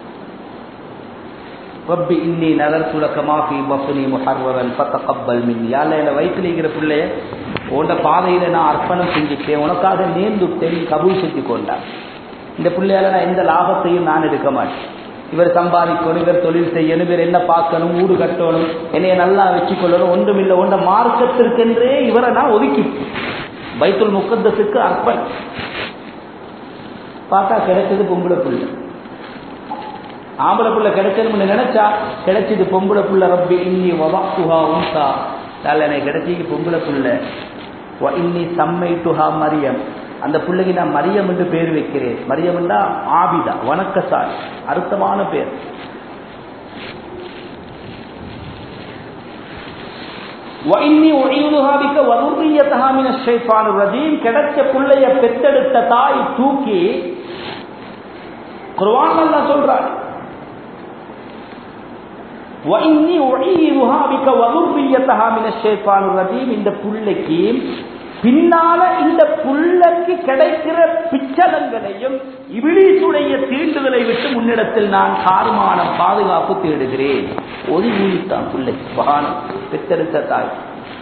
ரப்பி இன்னி நகர் துலக்கமா ஃபி பஃப்னி முஹர்வரன் ஃபத்தகப்பல் மின் யால என்ன வயிற்றுல இருக்கிற பிள்ளைய உன்ட பாதையில நான் அர்ப்பணம் செஞ்சுட்டேன் உனக்காக நேர்ந்துட்டேன் நீ கபூல் செஞ்சு கொண்டான் இந்த பிள்ளையால நான் எந்த லாபத்தையும் நான் எடுக்க மாட்டேன் இவர் சம்பாதிக்கணும் இவர் தொழில் செய்யணும் இவர் என்ன பார்க்கணும் ஊடு கட்டணும் என்னைய நல்லா வச்சுக்கொள்ளணும் ஒன்றும் இல்லை ஒன்ற மார்க்கத்திற்கென்றே இவரை நான் ஒதுக்கி பைத்துல் முக்கத்தத்துக்கு அர்ப்பணம் பார்த்தா கிடைச்சது பொம்பளை புள்ள ஆம்பளை புள்ள கிடைச்சதுன்னு நினைச்சா கிடைச்சது பொம்பளை புள்ள ரப்பி இன்னி வவாத்துஹா உன்சா தலை எனக்கு கிடைச்சிக்கு பொம்பளை புள்ள இன்னி சம்மை துஹா மரியம் அந்த பிள்ளைக்கு நான் மரியம் என்று பேர் வைக்கிறேன் மரியம்னா ஆபிதா வணக்கசாய் அர்த்தமான பேர் கிடைச்ச பிள்ளைய பெத்தெடுத்த தாய் தூக்கி குர்வான் சொல்றார் இந்த புள்ளைக்கு பின்னால இந்த புள்ளக்கு கிடைக்கிற பிச்சலங்களையும் இபிலீசுடைய தீண்டுதலை விட்டு முன்னிடத்தில் நான் காருமான பாதுகாப்பு தேடுகிறேன் ஒதுங்கித்தான் பிள்ளை பகானம் பெத்தெடுத்த தாய்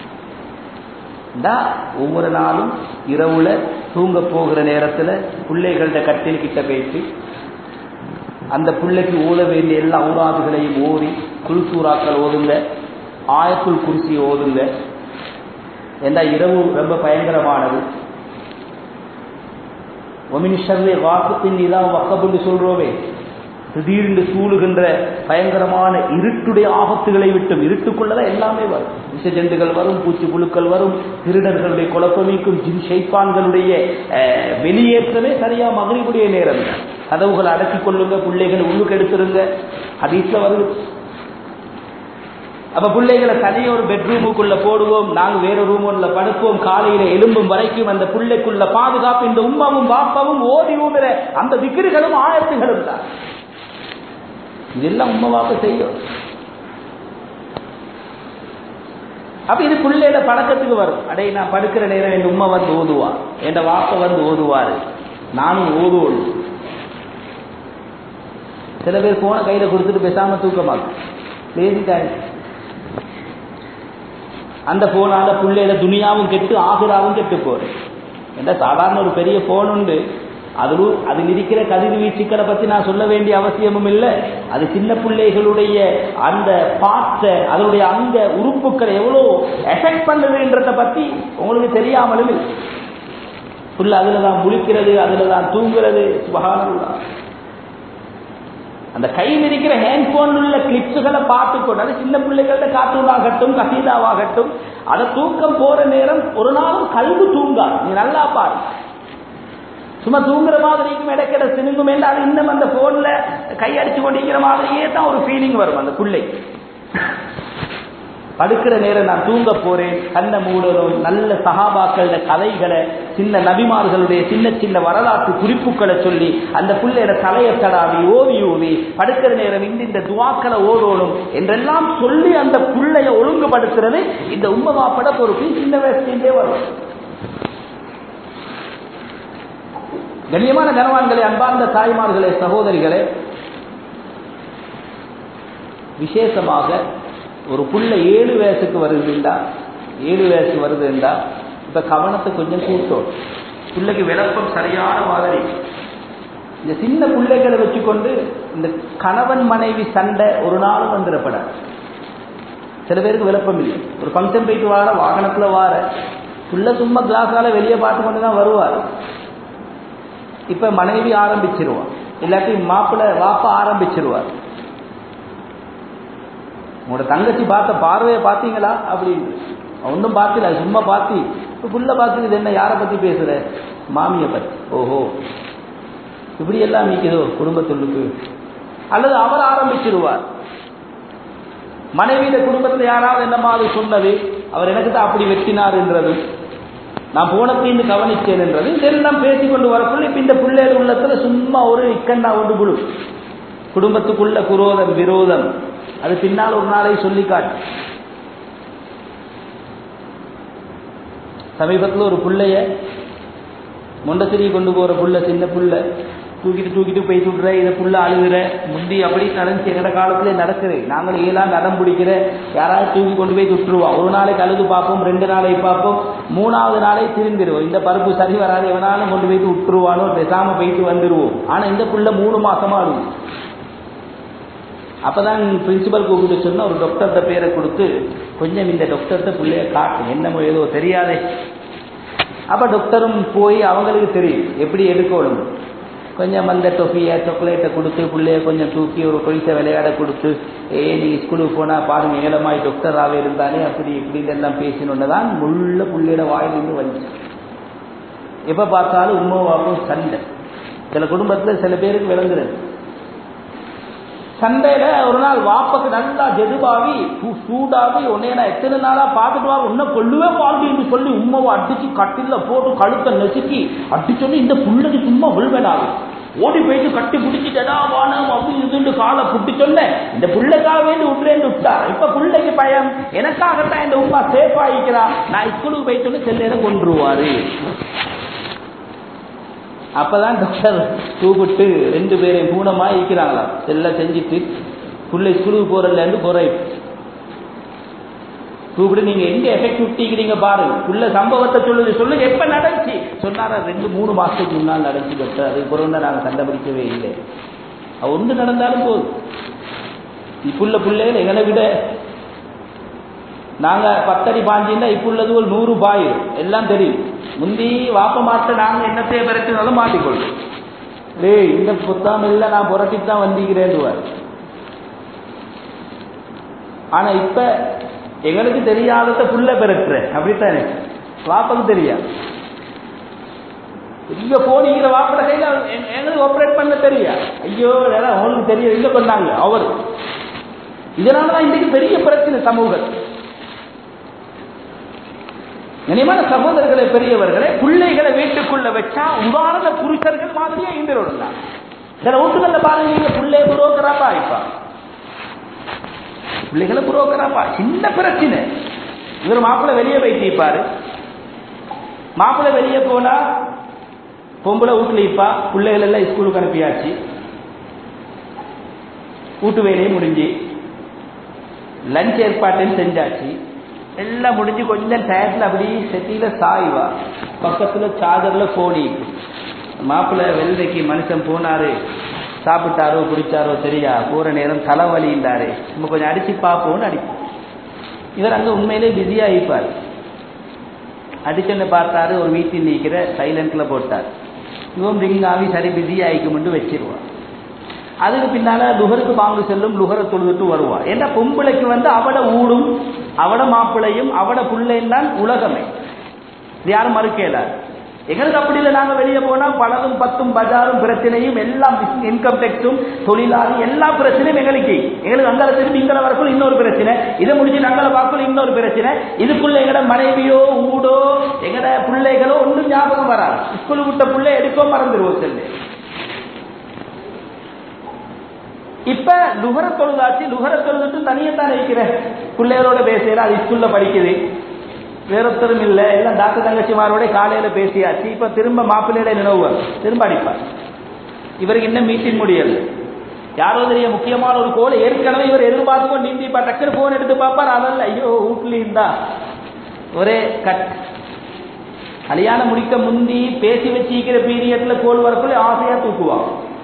ஒவ்வொரு நாளும் இரவுல தூங்க போகிற நேரத்துல பிள்ளைகள்ட கட்டில் கிட்ட பேசி அந்த பிள்ளைக்கு ஓத வேண்டிய எல்லா ஊராதுகளையும் ஓதி குல்சூராக்கள் ஓதுங்க ஆயத்துல் குருசி ஓதுங்க ஏன்னா இரவு ரொம்ப பயங்கரமானது ஒமினிஷர்லே வாக்குத்தின் இதான் வக்கப்புன்னு சொல்றோமே திடீர்னு சூழுகின்ற பயங்கரமான இருட்டுடைய ஆபத்துகளை விட்டும் இருட்டுக்குள்ளதான் எல்லாமே வரும் விஷ ஜந்துகள் வரும் பூச்சி புழுக்கள் வரும் திருடர்களுடைய குழப்பமிக்கும் ஜின் ஷைப்பான்களுடைய வெளியேற்றமே சரியா மகிழ்வுடைய நேரம் கதவுகளை அடக்கிக் கொள்ளுங்க பிள்ளைகளை உள்ளுக்கு எடுத்துருங்க ஹதீஸ்ல வருது அப்ப பிள்ளைகளை தனிய ஒரு பெட்ரூமுக்குள்ள போடுவோம் நாங்க வேற ரூம் ஒன்றுல படுப்போம் காலையில எலும்பும் வரைக்கும் அந்த பிள்ளைக்குள்ள பாதுகாப்பு இந்த உம்மாவும் பாப்பாவும் ஓடி ஊதுற அந்த விக்கிரிகளும் ஆயத்துகளும் தான் இதெல்லாம் உண்மை வாப்ப செய்யும் அப்ப இது பிள்ளையில பழக்கத்துக்கு வரும் அடே நான் படுக்கிற நேரம் என் உண்மை வந்து ஓதுவா என் வாப்ப வந்து ஓதுவாரு நானும் ஓதுவோம் சில பேர் போன கையில கொடுத்துட்டு பேசாம தூக்கமாக்கும் பேசிட்டாங்க அந்த போனால பிள்ளையில துணியாவும் கெட்டு ஆகுராவும் கெட்டு போறேன் என்ற சாதாரண ஒரு பெரிய போன் உண்டு அதிலும் அதில் இருக்கிற கதிர் வீச்சுக்களை பத்தி நான் சொல்ல வேண்டிய அவசியமும் இல்லை அது சின்ன பிள்ளைகளுடைய அந்த பார்ட்ஸை அதனுடைய அந்த உறுப்புக்களை எவ்வளோ எஃபெக்ட் பண்ணுதுன்றத பத்தி உங்களுக்கு தெரியாமலும் இல்லை புள்ள அதுல தான் முழிக்கிறது அதுல தான் தூங்குறது சுபகானல்லா அந்த கையில் இருக்கிற ஹேண்ட்போன் உள்ள கிளிப்ஸுகளை பார்த்துக்கொண்டு அது சின்ன பிள்ளைகள்ட்ட கார்ட்டூன் ஆகட்டும் கசீதாவாகட்டும் அதை தூக்கம் போற நேரம் ஒரு நாளும் கல்வி தூங்கா நீ நல்லா பாரு சும்மா தூங்குற மாதிரிக்கும் இடைக்கிட சினுங்கும் அது இன்னும் அந்த போன்ல கை அடிச்சு கொண்டிருக்கிற மாதிரியே தான் ஒரு ஃபீலிங் வரும் அந்த பிள்ளை படுக்கிற நேரம் நான் தூங்க போறேன் கண்ணை மூடணும் நல்ல சகாபாக்கள கதைகளை சின்ன நபிமார்களுடைய சின்ன சின்ன வரலாற்று குறிப்புகளை சொல்லி அந்த பிள்ளையோட தலையை தடாவி ஓவி ஓவி படுக்கிற நேரம் இந்த இந்த துவாக்களை ஓடோடும் என்றெல்லாம் சொல்லி அந்த பிள்ளைய ஒழுங்குபடுத்துறது இந்த உம்மமாப்பட பொறுப்பு சின்ன வயசுலேருந்தே வரும் கண்ணியமான கனவான்களே அன்பார்ந்த தாய்மார்களே சகோதரிகளே விசேஷமாக ஒரு புள்ள ஏழு வயசுக்கு வருதுண்டா ஏழு வயசு வருதுண்டா இப்ப கவனத்தை கொஞ்சம் கூட்டும் பிள்ளைக்கு விளக்கம் சரியான மாதிரி இந்த சின்ன பிள்ளைகளை வச்சுக்கொண்டு இந்த கணவன் மனைவி சண்டை ஒரு நாளும் வந்துடப்படாது சில பேருக்கு விளப்பம் இல்லை ஒரு ஃபங்க்ஷன் போயிட்டு வார வாகனத்துல வார புள்ள சும்மா கிளாஸால வெளியே பார்த்து கொண்டு தான் வருவார் இப்ப மனைவி ஆரம்பிச்சிருவான் இல்லாட்டி மாப்பிள்ள வாப்பா ஆரம்பிச்சிருவார் உங்களோட தங்கச்சி பார்த்த பார்வையை பார்த்தீங்களா அப்படின்னு ஒன்றும் பார்த்துல சும்மா பார்த்தி இப்போ புள்ள பார்த்து இது என்ன யாரை பற்றி பேசுற மாமியை பற்றி ஓஹோ இப்படி எல்லாம் நிற்குதோ குடும்பத்துள்ளுக்கு அல்லது அவர் ஆரம்பிச்சிருவார் மனைவியில குடும்பத்தில் யாராவது என்ன மாதிரி சொன்னது அவர் எனக்கு தான் அப்படி வெட்டினார் என்றது நான் போனத்தின்னு கவனிச்சேன் என்றது இதெல்லாம் பேசிக்கொண்டு வரக்குள்ள இப்ப இந்த பிள்ளைகள் உள்ளத்துல சும்மா ஒரு இக்கண்டா ஒன்று குழு குடும்பத்துக்குள்ள குரோதம் விரோதம் அது பின்னால் ஒரு நாளை சொல்லி காட்டு சமீபத்தில் ஒரு பிள்ளைய மொண்டசிரி கொண்டு போற புள்ள சின்ன புள்ள தூக்கிட்டு தூக்கிட்டு போயிட்டு விடுற இதை புள்ள அழுகுற முந்தி அப்படி நடந்துச்சு எங்கட காலத்துல நடக்குது நாங்களும் ஏலாம் நடம் பிடிக்கிற யாராவது தூக்கி கொண்டு போய் விட்டுருவோம் ஒரு நாளைக்கு அழுது பார்ப்போம் ரெண்டு நாளை பார்ப்போம் மூணாவது நாளை திரும்பிடுவோம் இந்த பருப்பு சரி வராது எவனாலும் கொண்டு போயிட்டு விட்டுருவானோ பேசாம போயிட்டு வந்துருவோம் ஆனா இந்த புள்ள மூணு மாசமா அழுது அப்பதான் பிரின்சிபல் கூப்பிட்டு சொன்ன ஒரு டாக்டர்கிட்ட பேரை கொடுத்து கொஞ்சம் இந்த டாக்டர்கிட்ட பிள்ளைய காட்டு என்னமோ ஏதோ தெரியாதே அப்ப டாக்டரும் போய் அவங்களுக்கு தெரியும் எப்படி எடுக்கணும் கொஞ்சம் அந்த டொஃபியை சாக்லேட்டை கொடுத்து பிள்ளைய கொஞ்சம் தூக்கி ஒரு கொலிசை விளையாட கொடுத்து ஏ நீ ஸ்கூலுக்கு போனால் பாருங்க ஏலமாய் டாக்டராகவே இருந்தாலே அப்படி இப்படின்னு எல்லாம் பேசினோன்னு தான் முள்ள பிள்ளையோட வாயிலிருந்து வந்துச்சு எப்போ பார்த்தாலும் உண்மை வாக்கும் சண்டை சில குடும்பத்தில் சில பேருக்கு விளங்குறது சண்டையில ஒரு நாள் வாப்பக்கு நல்லா ஜெதுபாவி சூடாவி உன்னைய நான் எத்தனை நாளா பார்த்துட்டு வா உன்னை கொள்ளுவே பாருன்னு சொல்லி உண்மைவை அடிச்சு கட்டில போட்டு கழுத்தை நெசுக்கி அடிச்சோன்னு இந்த புள்ளைக்கு சும்மா விழுவேனாகும் ஓடி போயிட்டு கட்டி பிடிச்சிட்டா வானம் அப்படி இதுன்னு காலை புட்டி சொன்ன இந்த பிள்ளைக்காக வேண்டி விட்டுறேன்னு விட்டா இப்ப பிள்ளைக்கு பயம் எனக்காகத்தான் இந்த உமா சேஃப் ஆகிக்கிறா நான் ஸ்கூலுக்கு போயிட்டு செல்ல நேரம் கொண்டுருவாரு அப்பதான் டாக்டர் கூப்பிட்டு ரெண்டு பேரையும் பூனமா இருக்கிறாங்களாம் எல்லாம் செஞ்சுட்டு புள்ளை ஸ்கூலுக்கு போறதுல இருந்து குறை கூப்பிட்டு நீங்க எங்க எஃபெக்ட் விட்டிக்கிறீங்க பாருங்க உள்ள சம்பவத்தை சொல்லுது சொல்லுங்க எப்ப நடந்துச்சு சொன்னாரா ரெண்டு மூணு மாசத்துக்கு முன்னால் நடந்துச்சு டாக்டர் அதுக்கு பிறகு நாங்க கண்டுபிடிக்கவே இல்லை அது ஒன்று நடந்தாலும் போதும் இப்புள்ள பிள்ளைகள் எங்களை விட நாங்க பத்தடி பாஞ்சிருந்தா இப்புள்ளது ஒரு நூறு பாய் எல்லாம் தெரியும் முந்தி வாப்ப மாட்ட நாங்க என்னத்தையே பிறத்தினாலும் மாட்டிக்கொள்ளும் டேய் இந்த புத்தகம் இல்லை நான் புரட்டிட்டு தான் வந்திக்கிறேன்டுவார் ஆனா இப்ப எங்களுக்கு தெரியாதத புள்ள பிறட்டுற அப்படித்தானே வாப்பக்கு தெரியாது இங்க போனிக்கிற வாப்பட கையில எங்களுக்கு ஆப்ரேட் பண்ண தெரியா ஐயோ அவங்களுக்கு தெரியும் இல்ல பண்ணாங்க அவர் இதனாலதான் இன்றைக்கு பெரிய பிரச்சனை சமூகம் இனிமான சகோதரர்களை பெரியவர்களே பிள்ளைகளை வீட்டுக்குள்ள வச்சா உதாரண புருஷர்கள் மாதிரியே இந்திரோடு சில வீட்டுகள்ல பாருங்க நீங்க பிள்ளை புரோக்கராப்பா இப்பா பிள்ளைகளை புரோக்கராப்பா சின்ன பிரச்சனை இவர் மாப்பிள்ளை வெளியே வைத்திருப்பாரு மாப்பிள்ளை வெளியே போனா பொம்பளை வீட்டுல இப்பா பிள்ளைகள் எல்லாம் ஸ்கூலுக்கு அனுப்பியாச்சு வீட்டு வேலையும் முடிஞ்சு லஞ்ச் ஏற்பாட்டையும் செஞ்சாச்சு எல்லாம் முடிஞ்சு கொஞ்சம் டயத்தில் அப்படி செட்டியில சாய்வா பக்கத்துல சார்ஜர்ல போடி மாப்பிள்ளை வெள்ளரைக்கு மனுஷன் போனாரு சாப்பிட்டாரோ குடிச்சாரோ சரியா போற நேரம் தலைவலி இல்லாரு நம்ம கொஞ்சம் அடிச்சு பார்ப்போம்னு அடிப்போம் இவர் அங்க உண்மையிலே பிஸியா இருப்பார் அடிச்சொன்னு பார்த்தாரு ஒரு வீட்டில் நிற்கிற சைலண்ட்ல போட்டார் இவன் ரிங் ஆகி சரி பிஸி ஆகிக்கும்னு வச்சிருவான் அதுக்கு பின்னால லுகருக்கு வாங்க செல்லும் லுகரை தொழுதுட்டு வருவா ஏன்னா பொம்பளைக்கு வந்து அவட ஊடும் அவட மாப்பிளையும் அவட பிள்ளையும் தான் உலகமே இது யாரும் மறுக்கலாது எங்களுக்கு அப்படி இல்லை நாங்க வெளியே போனா பலதும் பத்தும் பஜாரும் பிரச்சனையும் எல்லாம் இன்கம் டேக்ஸும் தொழிலாளி எல்லா பிரச்சனையும் எங்களுக்கு எங்களுக்கு அங்கே திரும்பி இங்கே வரக்குள்ள இன்னொரு பிரச்சனை இதை முடிச்சு நாங்கள பார்க்கல இன்னொரு பிரச்சனை இதுக்குள்ள எங்கட மனைவியோ ஊடோ எங்கட பிள்ளைகளோ ஒன்றும் ஞாபகம் வராது ஸ்கூல் விட்ட பிள்ளை எடுக்கோ மறந்துடுவோம் செல்லு இப்ப லுகர தொழுதாச்சு லுகர தொழுதுட்டு தனியே தான் இருக்கிறேன் பிள்ளைகளோட பேசுறேன் அது ஸ்கூல்ல படிக்குது வேறொத்தரும் இல்லை எல்லாம் டாக்டர் தங்கச்சிமாரோட காலையில பேசியாச்சு இப்ப திரும்ப மாப்பிள்ளையோட நினைவுவார் திரும்ப அடிப்பார் இவருக்கு இன்னும் மீட்டிங் முடியல யாரோ தெரிய முக்கியமான ஒரு கோலை ஏற்கனவே இவர் எதிர்பார்த்து கொண்டு நீந்திப்பா டக்குனு போன் எடுத்து பார்ப்பார் அதல்ல ஐயோ வீட்ல இருந்தா ஒரே கட் கல்யாணம் முடிக்க முந்தி பேசி வச்சிக்கிற பீரியட்ல கோல் வரக்குள்ள ஆசையா தூக்குவான்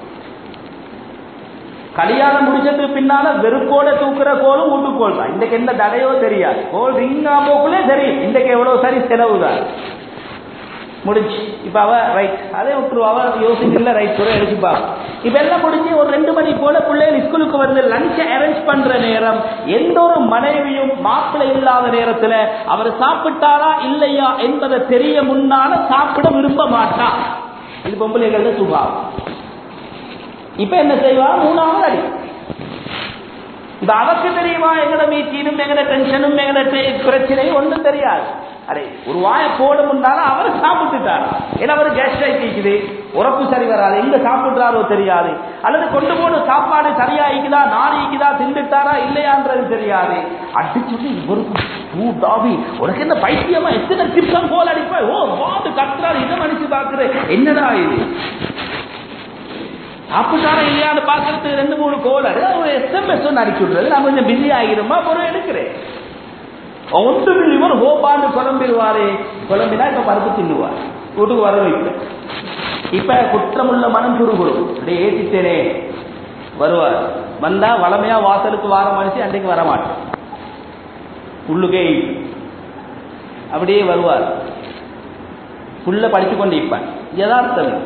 கல்யாணம் முடிச்சதுக்கு பின்னால வெறுக்கோட தூக்குற கோலும் வீட்டுக்கோள் தான் இன்றைக்கு என்ன தடையோ தெரியாது கோல் ரிங் ஆம்போக்குள்ளே சரி இன்றைக்கு எவ்வளவு சரி செலவு தான் முடிஞ்சு இப்ப அவ ரைட் அதே விட்டுருவா அவ யோசிக்கல ரைட் கூட எடுத்துப்பா இப்ப எல்லாம் முடிஞ்சு ஒரு ரெண்டு மணி போல பிள்ளைகள் ஸ்கூலுக்கு வந்து லஞ்ச் அரேஞ்ச் பண்ற நேரம் எந்த ஒரு மனைவியும் மாப்பிள்ளை இல்லாத நேரத்துல அவர் சாப்பிட்டாரா இல்லையா என்பதை தெரிய முன்னால சாப்பிட விரும்ப மாட்டா இது பொம்பளைகள சுபாவம் இப்ப என்ன செய்வா மூணாவது அடி இப்ப அவருக்கு தெரியுமா எங்கட மீட்டினும் எங்கட டென்ஷனும் எங்கட பிரச்சனையும் ஒன்றும் தெரியாது அரே ஒரு வாய போட முன்னால அவர் சாப்பிட்டுட்டார் ஏன்னா அவர் கேஸ் இருக்குது உறப்பு சரி வராது எங்க சாப்பிடுறாரோ தெரியாது அல்லது கொண்டு போன சாப்பாடு சரியா இருக்குதா நாள் இருக்குதா திண்டுட்டாரா இல்லையான்றது தெரியாது அடிச்சுட்டு இவருக்கு சூடாவி உனக்கு என்ன பைத்தியமா எத்தனை சிப்சம் போல அடிப்பா ஓ வாண்டு கத்துறாரு இதை மனுச்சு பாக்குற என்னடா இது சாப்பிட்டாரா இல்லையான்னு பாக்குறதுக்கு ரெண்டு மூணு கோல் ஒரு எஸ்எம்எஸ் ஒன்று அடிச்சு விடுறது நான் கொஞ்சம் பிஸி ஆகிருமா பொருள் எடுக்கிறேன் ஒன்று இவர் ஹோபான்னு குழம்பிடுவாரு குழம்பினா இப்ப பருப்பு தின்னுவார் வீட்டுக்கு வர வைப்பேன் இப்ப குற்றமுள்ள மனம் சுருகுடும் அப்படியே ஏற்றிட்டேனே வருவார் வந்தா வளமையா வாசலுக்கு வார மனுஷன் அன்றைக்கு வரமாட்டேன் உள்ளுக்கே அப்படியே வருவார் புள்ள படிச்சு கொண்டு இருப்பான் யதார்த்தம்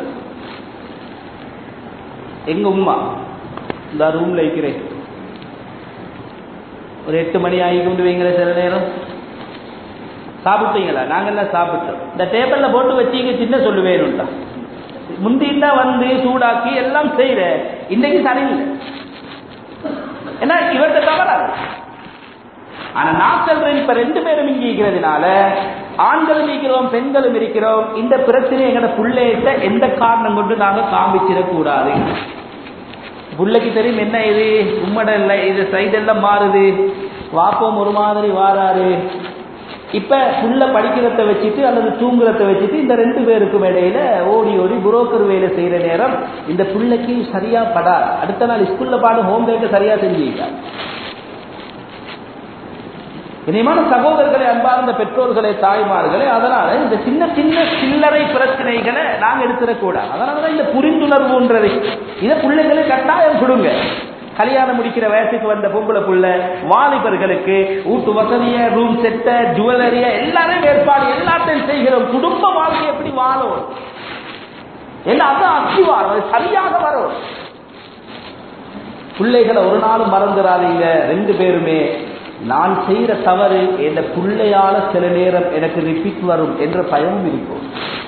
எங்க உமா இந்த ரூம்ல இருக்கிறேன் ஒரு எட்டு மணி ஆகி கொண்டு வைங்கிற சில நேரம் சாப்பிட்டீங்களா நாங்கெல்லாம் சாப்பிட்டோம் இந்த டேபிள்ல போட்டு வச்சீங்க சின்ன சொல்லுவேன்டா முந்தின்னா வந்து சூடாக்கி எல்லாம் செய்யற இன்னைக்கு சரியில்லை ஏன்னா இவர்கிட்ட தவறாது ஆனா நான் சொல்றேன் இப்ப ரெண்டு பேரும் இங்க இருக்கிறதுனால ஆண்களும் இருக்கிறோம் பெண்களும் இருக்கிறோம் இந்த பிரச்சனை எங்கட புள்ளையிட்ட எந்த காரணம் கொண்டு நாங்க காமிச்சிடக்கூடாது புள்ளைக்கு தெரியும் என்ன இது உம்மட இல்லை இது சைடெல்லாம் மாறுது வாப்பம் ஒரு மாதிரி வாராரு இப்ப புள்ள படிக்கிறத வச்சுட்டு அல்லது தூங்குறத வச்சுட்டு இந்த ரெண்டு பேருக்கும் இடையில ஓடி ஓடி புரோக்கர் வேலை செய்யற நேரம் இந்த பிள்ளைக்கு சரியா படாது அடுத்த நாள் ஸ்கூல்ல பாடு ஹோம் ஒர்க்கை சரியா செஞ்சுக்கிட்டார் இனிமான சகோதரர்களே அன்பார்ந்த பெற்றோர்களே தாய்மார்களே அதனால இந்த சின்ன சின்ன சில்லறை பிரச்சனைகளை நாங்க எடுத்துடக்கூடாது அதனாலதான் இந்த புரிந்துணர்வுன்றது இதை பிள்ளைகளை கட்டாயம் கொடுங்க கல்யாணம் முடிக்கிற வயசுக்கு வந்த பொம்பளை புள்ள வாலிபர்களுக்கு வீட்டு வசதிய ரூம் செட்ட ஜுவல்லரிய எல்லாரையும் ஏற்பாடு எல்லாத்தையும் செய்கிறோம் குடும்ப வாழ்க்கை எப்படி வாழும் எல்லாம் அதான் அத்திவாரம் அது சரியாக வரும் பிள்ளைகளை ஒரு நாளும் மறந்துடாதீங்க ரெண்டு பேருமே நான் செய்யற தவறு என் பிள்ளையால சில நேரம் எனக்கு ரிப்பீட் வரும் என்ற பயமும் இருக்கும்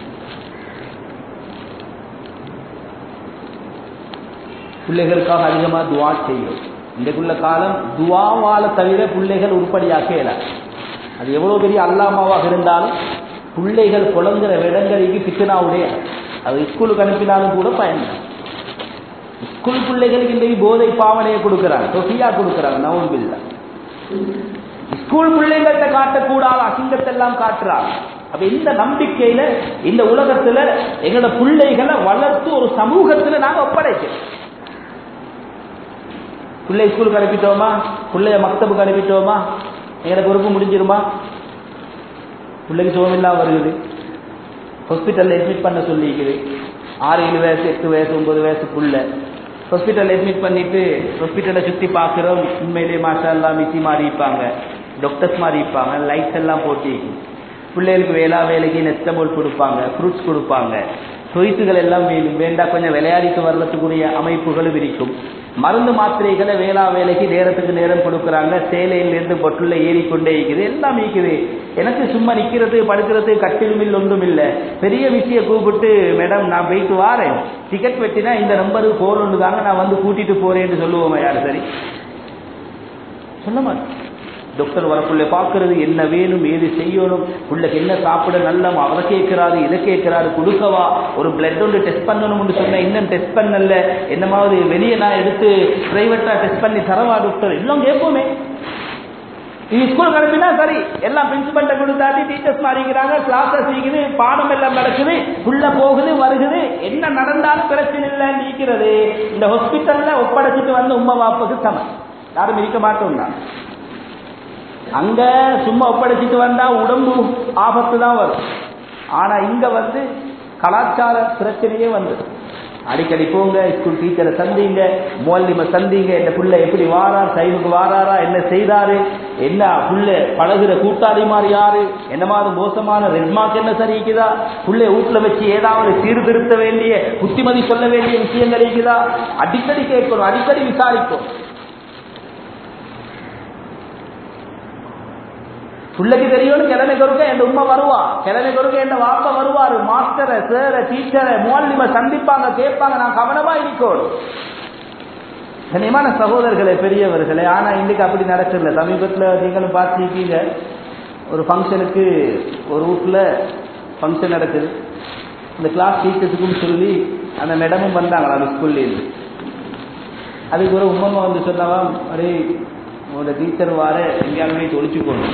பிள்ளைகளுக்காக அதிகமா துவா செய்யும் இன்றைக்குள்ள காலம் துவாவால தவிர பிள்ளைகள் உருப்படியாக்க இயலாது அது எவ்வளவு பெரிய அல்லாமாவாக இருந்தாலும் பிள்ளைகள் குழங்குற இடங்களுக்கு பித்தனாவுடைய அது ஸ்கூலுக்கு அனுப்பினாலும் கூட பயன் ஸ்கூல் பிள்ளைகளுக்கு இன்றைக்கு போதை பாவனையை கொடுக்கிறாங்க தொஃபியா கொடுக்கிறாங்க நவம் பில்லா ஸ்கூல் பிள்ளைங்கள்ட்ட காட்டக்கூடாத அசிங்கத்தை எல்லாம் காட்டுறாங்க அப்ப இந்த நம்பிக்கையில இந்த உலகத்துல எங்களோட பிள்ளைகளை வளர்த்து ஒரு சமூகத்துல நாங்க ஒப்படைக்கிறோம் பிள்ளை ஸ்கூலுக்கு அனுப்பிட்டோமா பிள்ளைய மக்தபுக்கு அனுப்பிட்டோமா எங்களோட பொறுப்பு முடிஞ்சிருமா பிள்ளைக்கு சுகமில்லாம வருகிறது ஹாஸ்பிட்டல்ல அட்மிட் பண்ண சொல்லிக்குது ஆறு ஏழு வயசு எட்டு வயசு ஒன்பது வயசு புள்ள ஹாஸ்பிட்டல் அட்மிட் பண்ணிட்டு ஹாஸ்பிட்டலை சுற்றி பார்க்குறோம் உண்மையிலேயே மாஷா எல்லாம் மிச்சி மாறி இருப்பாங்க டாக்டர்ஸ் மாதிரி இருப்பாங்க லைட்ஸ் எல்லாம் போட்டி பிள்ளைகளுக்கு வேளா வேலைக்கு நெஸ்டபோல் கொடுப்பாங்க ஃப்ரூட்ஸ் கொடுப்பாங்க தொய்த்துகள் எல்லாம் வேணும் வேண்டாம் கொஞ்சம் விளையாடிட்டு வர்றதுக்குரிய அமைப்புகளும் இருக்கும் மருந்து மாத்திரைகளை வேளா வேலைக்கு நேரத்துக்கு நேரம் கொடுக்குறாங்க சேலையிலிருந்து பொட்டுள்ள ஏறிக்கொண்டே இருக்குது எல்லாம் இருக்குது எனக்கு சும்மா நிற்கிறது படுக்கிறது கட்டிலும் இல்லை ஒன்றும் இல்லை பெரிய விஷயம் கூப்பிட்டு மேடம் நான் போயிட்டு வாரேன் டிக்கெட் வெட்டினா இந்த நம்பருக்கு போறோன்னு தாங்க நான் வந்து கூட்டிட்டு போறேன்னு சொல்லுவோம் யார் சரி சொல்ல மாட்டேன் டாக்டர் வரக்குள்ள பார்க்கறது என்ன வேணும் ஏது செய்யணும் பிள்ளைக்கு என்ன சாப்பிட நல்ல அதை கேட்கிறாரு இதை கேட்கிறாரு கொடுக்கவா ஒரு பிளட் ஒன்று டெஸ்ட் பண்ணணும்னு சொன்னேன் இன்னும் டெஸ்ட் பண்ணல என்னமாவது வெளியே நான் எடுத்து பிரைவேட்டா டெஸ்ட் பண்ணி தரவா டாக்டர் எல்லாம் கேட்போமே இது ஸ்கூல் கிளம்பினா சரி எல்லாம் பிரின்சிபல்ட்ட கொடுத்தாட்டி டீச்சர்ஸ் மாறிக்கிறாங்க கிளாஸஸ் இருக்குது பாடம் எல்லாம் நடக்குது உள்ள போகுது வருகுது என்ன நடந்தாலும் பிரச்சனை இல்லை நீக்கிறது இந்த ஹாஸ்பிட்டல்ல ஒப்படைச்சிட்டு வந்து உமா வாப்புக்கு சமம் யாரும் இருக்க மாட்டோம்னா அங்க சும்மா ஒப்படைச்சிட்டு வந்தா உடம்பு ஆபத்து தான் வரும் ஆனா இங்க வந்து கலாச்சார பிரச்சனையே வந்து அடிக்கடி போங்க ஸ்கூல் டீச்சரை சந்திங்க மோல்லிம சந்திங்க என்ன புள்ள எப்படி வாரார் டைமுக்கு வாராரா என்ன செய்தாரு என்ன புள்ள பழகுற கூட்டாளி மாதிரி யாரு என்ன மாதிரி மோசமான ரெட்மார்க் என்ன சரிக்குதா புள்ளை வீட்டுல வச்சு ஏதாவது சீர்திருத்த வேண்டிய புத்திமதி சொல்ல வேண்டிய விஷயங்கள் இருக்குதா அடிக்கடி கேட்கணும் அடிக்கடி விசாரிக்கும் பிள்ளைக்கு தெரியும் கிழமை கொடுக்க என் உண்மை வருவா கிழமை கொடுக்க என் வாப்ப வருவாரு மாஸ்டரை சேர டீச்சரை மோல்லிம சந்திப்பாங்க கேட்பாங்க நான் கவனமா இருக்கணும் கண்ணியமான சகோதரர்களே பெரியவர்களே ஆனா இன்னைக்கு அப்படி நடக்கல சமீபத்தில் நீங்களும் பார்த்துருக்கீங்க ஒரு ஃபங்க்ஷனுக்கு ஒரு வீட்டில் ஃபங்க்ஷன் நடக்குது இந்த கிளாஸ் டீச்சர்ஸுக்கும் சொல்லி அந்த மேடமும் வந்தாங்களா அந்த ஸ்கூல்லேருந்து அதுக்கு ஒரு உம்மம்மா வந்து சொன்னவா அரே உங்களோட டீச்சர் வார எங்கேயாலுமே தொழிச்சுக்கணும்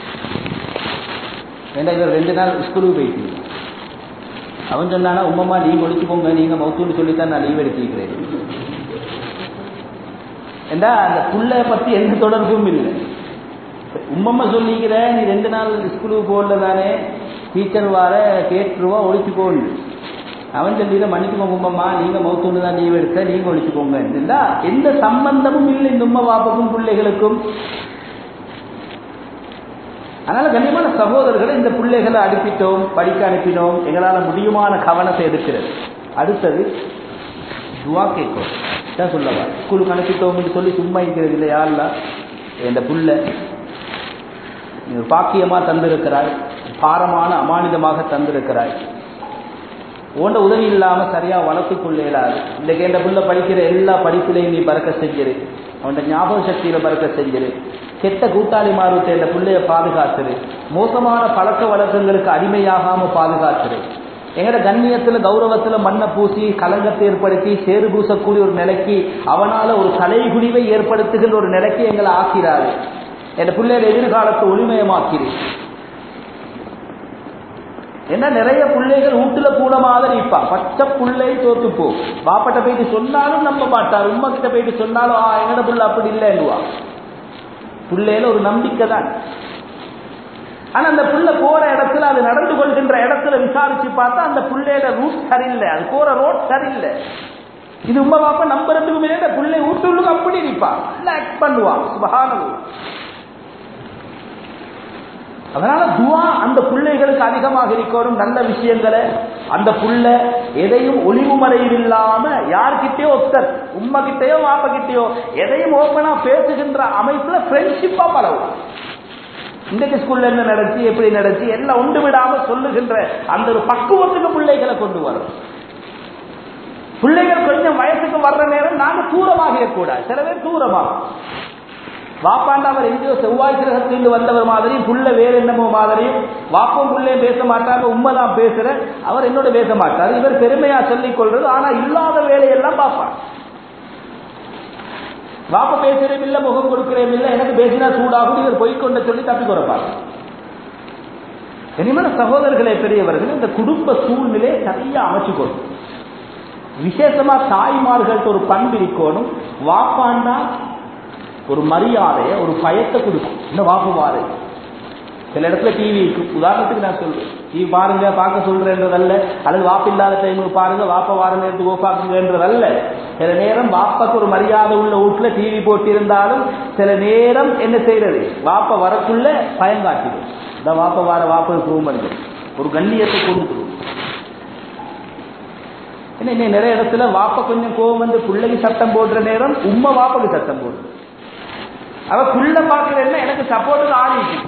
ஏன்னா இவர் ரெண்டு நாள் ஸ்கூலுக்கு போயிட்டு அவன் சொன்னானா உம்மம்மா நீங்க ஒழிச்சுக்கோங்க நீங்க மௌத்தூன்னு சொல்லித்தான் நான் லீவ் எடுத்திருக்கிறேன் ஏண்டா அந்த புள்ள பத்தி எந்த தொடர்பும் இல்லை உம்மம்மா சொல்லிக்கிற நீ ரெண்டு நாள் ஸ்கூலுக்கு போகல தானே டீச்சர் வார கேட்டுருவா ஒழிச்சுக்கோன்னு அவன் சொல்லிட மன்னிச்சுக்கோங்க உம்மம்மா நீங்க மௌத்தூன்னு தான் லீவ் எடுக்க நீங்க ஒழிச்சுக்கோங்க இல்லா எந்த சம்பந்தமும் இல்லை இந்த உம்மா பாப்புக்கும் பிள்ளைகளுக்கும் அதனால கண்ணியமான சகோதரர்களை இந்த பிள்ளைகளை அனுப்பிட்டோம் படிக்க அனுப்பினோம் எங்களால் முடியுமான கவனத்தை எடுக்கிறது அடுத்தது துவா கேட்கும் தான் சொல்லவா ஸ்கூலுக்கு அனுப்பிட்டோம்னு சொல்லி சும்மா இருக்கிறது இல்லை யாருல இந்த புள்ள நீ ஒரு பாக்கியமா தந்திருக்கிறாய் பாரமான அமானிதமாக தந்திருக்கிறாய் உன்ட உதவி இல்லாம சரியா வளர்த்துக் கொள்ள இயலாது இன்னைக்கு என் புள்ள படிக்கிற எல்லா படிப்புலையும் நீ பறக்க செஞ்சிரு அவன் ஞாபக சக்தியில பறக்க செஞ்சிரு கெட்ட கூட்டாளி மாறுத்த இந்த பிள்ளைய பாதுகாத்துரு மோசமான பழக்க வழக்கங்களுக்கு அடிமையாகாம பாதுகாத்துரு எங்கட கண்ணியத்துல கௌரவத்துல மண்ணை பூசி கலங்கத்தை ஏற்படுத்தி சேறு பூசக்கூடிய ஒரு நிலைக்கு அவனால ஒரு தலைகுடிவை ஏற்படுத்துகின்ற ஒரு நிலைக்கு எங்களை ஆக்கிறாரு என் பிள்ளையோட எதிர்காலத்தை ஒளிமயமாக்கிறேன் என்ன நிறைய பிள்ளைகள் வீட்டுல கூட மாதிரி இருப்பான் பச்சை பிள்ளை தோத்து போ பாப்பட்ட போயிட்டு சொன்னாலும் நம்ப மாட்டார் உமா கிட்ட போயிட்டு சொன்னாலும் ஆ எங்கட புள்ள அப்படி இல்லைன்னுவா பிள்ளையில ஒரு நம்பிக்கை தான் ஆனா அந்த புள்ள போற இடத்துல அது நடந்து கொள்கின்ற இடத்துல விசாரிச்சு பார்த்தா அந்த புள்ளையோட ரூட் சரியில்லை அது போற ரோட் சரியில்லை இது உமா பாப்பா நம்புறதுக்கு மேலே பிள்ளை வீட்டுள்ளுக்கு அப்படி நிற்பான் ஆக்ட் பண்ணுவான் சுபகானது அதனால துவா அந்த பிள்ளைகளுக்கு அதிகமாக இருக்கணும் நல்ல விஷயங்களை அந்த புள்ள எதையும் ஒளிவு மறைவு இல்லாம யார்கிட்டயோ ஒத்தர் உண்மை கிட்டயோ வாப்ப கிட்டயோ எதையும் ஓப்பனா பேசுகின்ற அமைப்புல ஃப்ரெண்ட்ஷிப்பா பழகும் இன்றைக்கு ஸ்கூல்ல என்ன நடத்தி எப்படி நடத்தி எல்லாம் ஒன்று விடாம சொல்லுகின்ற அந்த ஒரு பக்குவத்துக்கு பிள்ளைகளை கொண்டு வரும் பிள்ளைகள் கொஞ்சம் வயசுக்கு வர்ற நேரம் நாங்க தூரமாக கூடாது சில பேர் தூரமாகும் வாப்பாண்டா அவர் எங்கேயோ செவ்வாய் கிரகத்திலிருந்து வந்தவர் மாதிரியும் புள்ள வேற என்னமோ மாதிரியும் வாப்பும் புள்ளையும் பேச மாட்டாங்க உண்மைதான் பேசுற அவர் என்னோட பேச மாட்டார் இவர் பெருமையா சொல்லிக் கொள்றது ஆனா இல்லாத வேலையெல்லாம் பார்ப்பார் வாப்ப பேசுறேன் இல்ல முகம் கொடுக்கிறேன் இல்ல எனக்கு பேசினா சூடாகும் இவர் பொய்க்கொண்ட சொல்லி தப்பி குறைப்பார் இனிமேல் சகோதரர்களே பெரியவர்கள் இந்த குடும்ப சூழ்நிலை சரியா அமைச்சுக்கணும் விசேஷமா தாய்மார்கள்ட்ட ஒரு பண்பு இருக்கணும் வாப்பாண்டா ஒரு மரியாதையை ஒரு பயத்தை கொடுக்கும் இந்த வாக்குவாறு சில இடத்துல டிவி உதாரணத்துக்கு நான் சொல்றேன் டிவி பாருங்க பார்க்க சொல்றேன்றதல்ல அல்லது வாப்பு இல்லாத டைமுக்கு பாருங்க வாப்ப வார நேரத்துக்கு ஓப்பாக்குங்கன்றதல்ல சில நேரம் வாப்பாக்கு ஒரு மரியாதை உள்ள வீட்டுல டிவி போட்டிருந்தாலும் சில நேரம் என்ன செய்யறது வாப்ப வரக்குள்ள பயங்காட்டிடும் இந்த வாப்ப வார வாப்ப ரூம் ஒரு கண்ணியத்தை கொண்டு ஏன்னா இன்னும் நிறைய இடத்துல வாப்ப கொஞ்சம் கோவம் வந்து பிள்ளைக்கு சத்தம் போடுற நேரம் உம்மை வாப்பக்கு சத்தம் போடுது அவ புள்ள பாக்குறேன்னா எனக்கு சப்போர்ட்டுக்கு ஆள் இருக்கு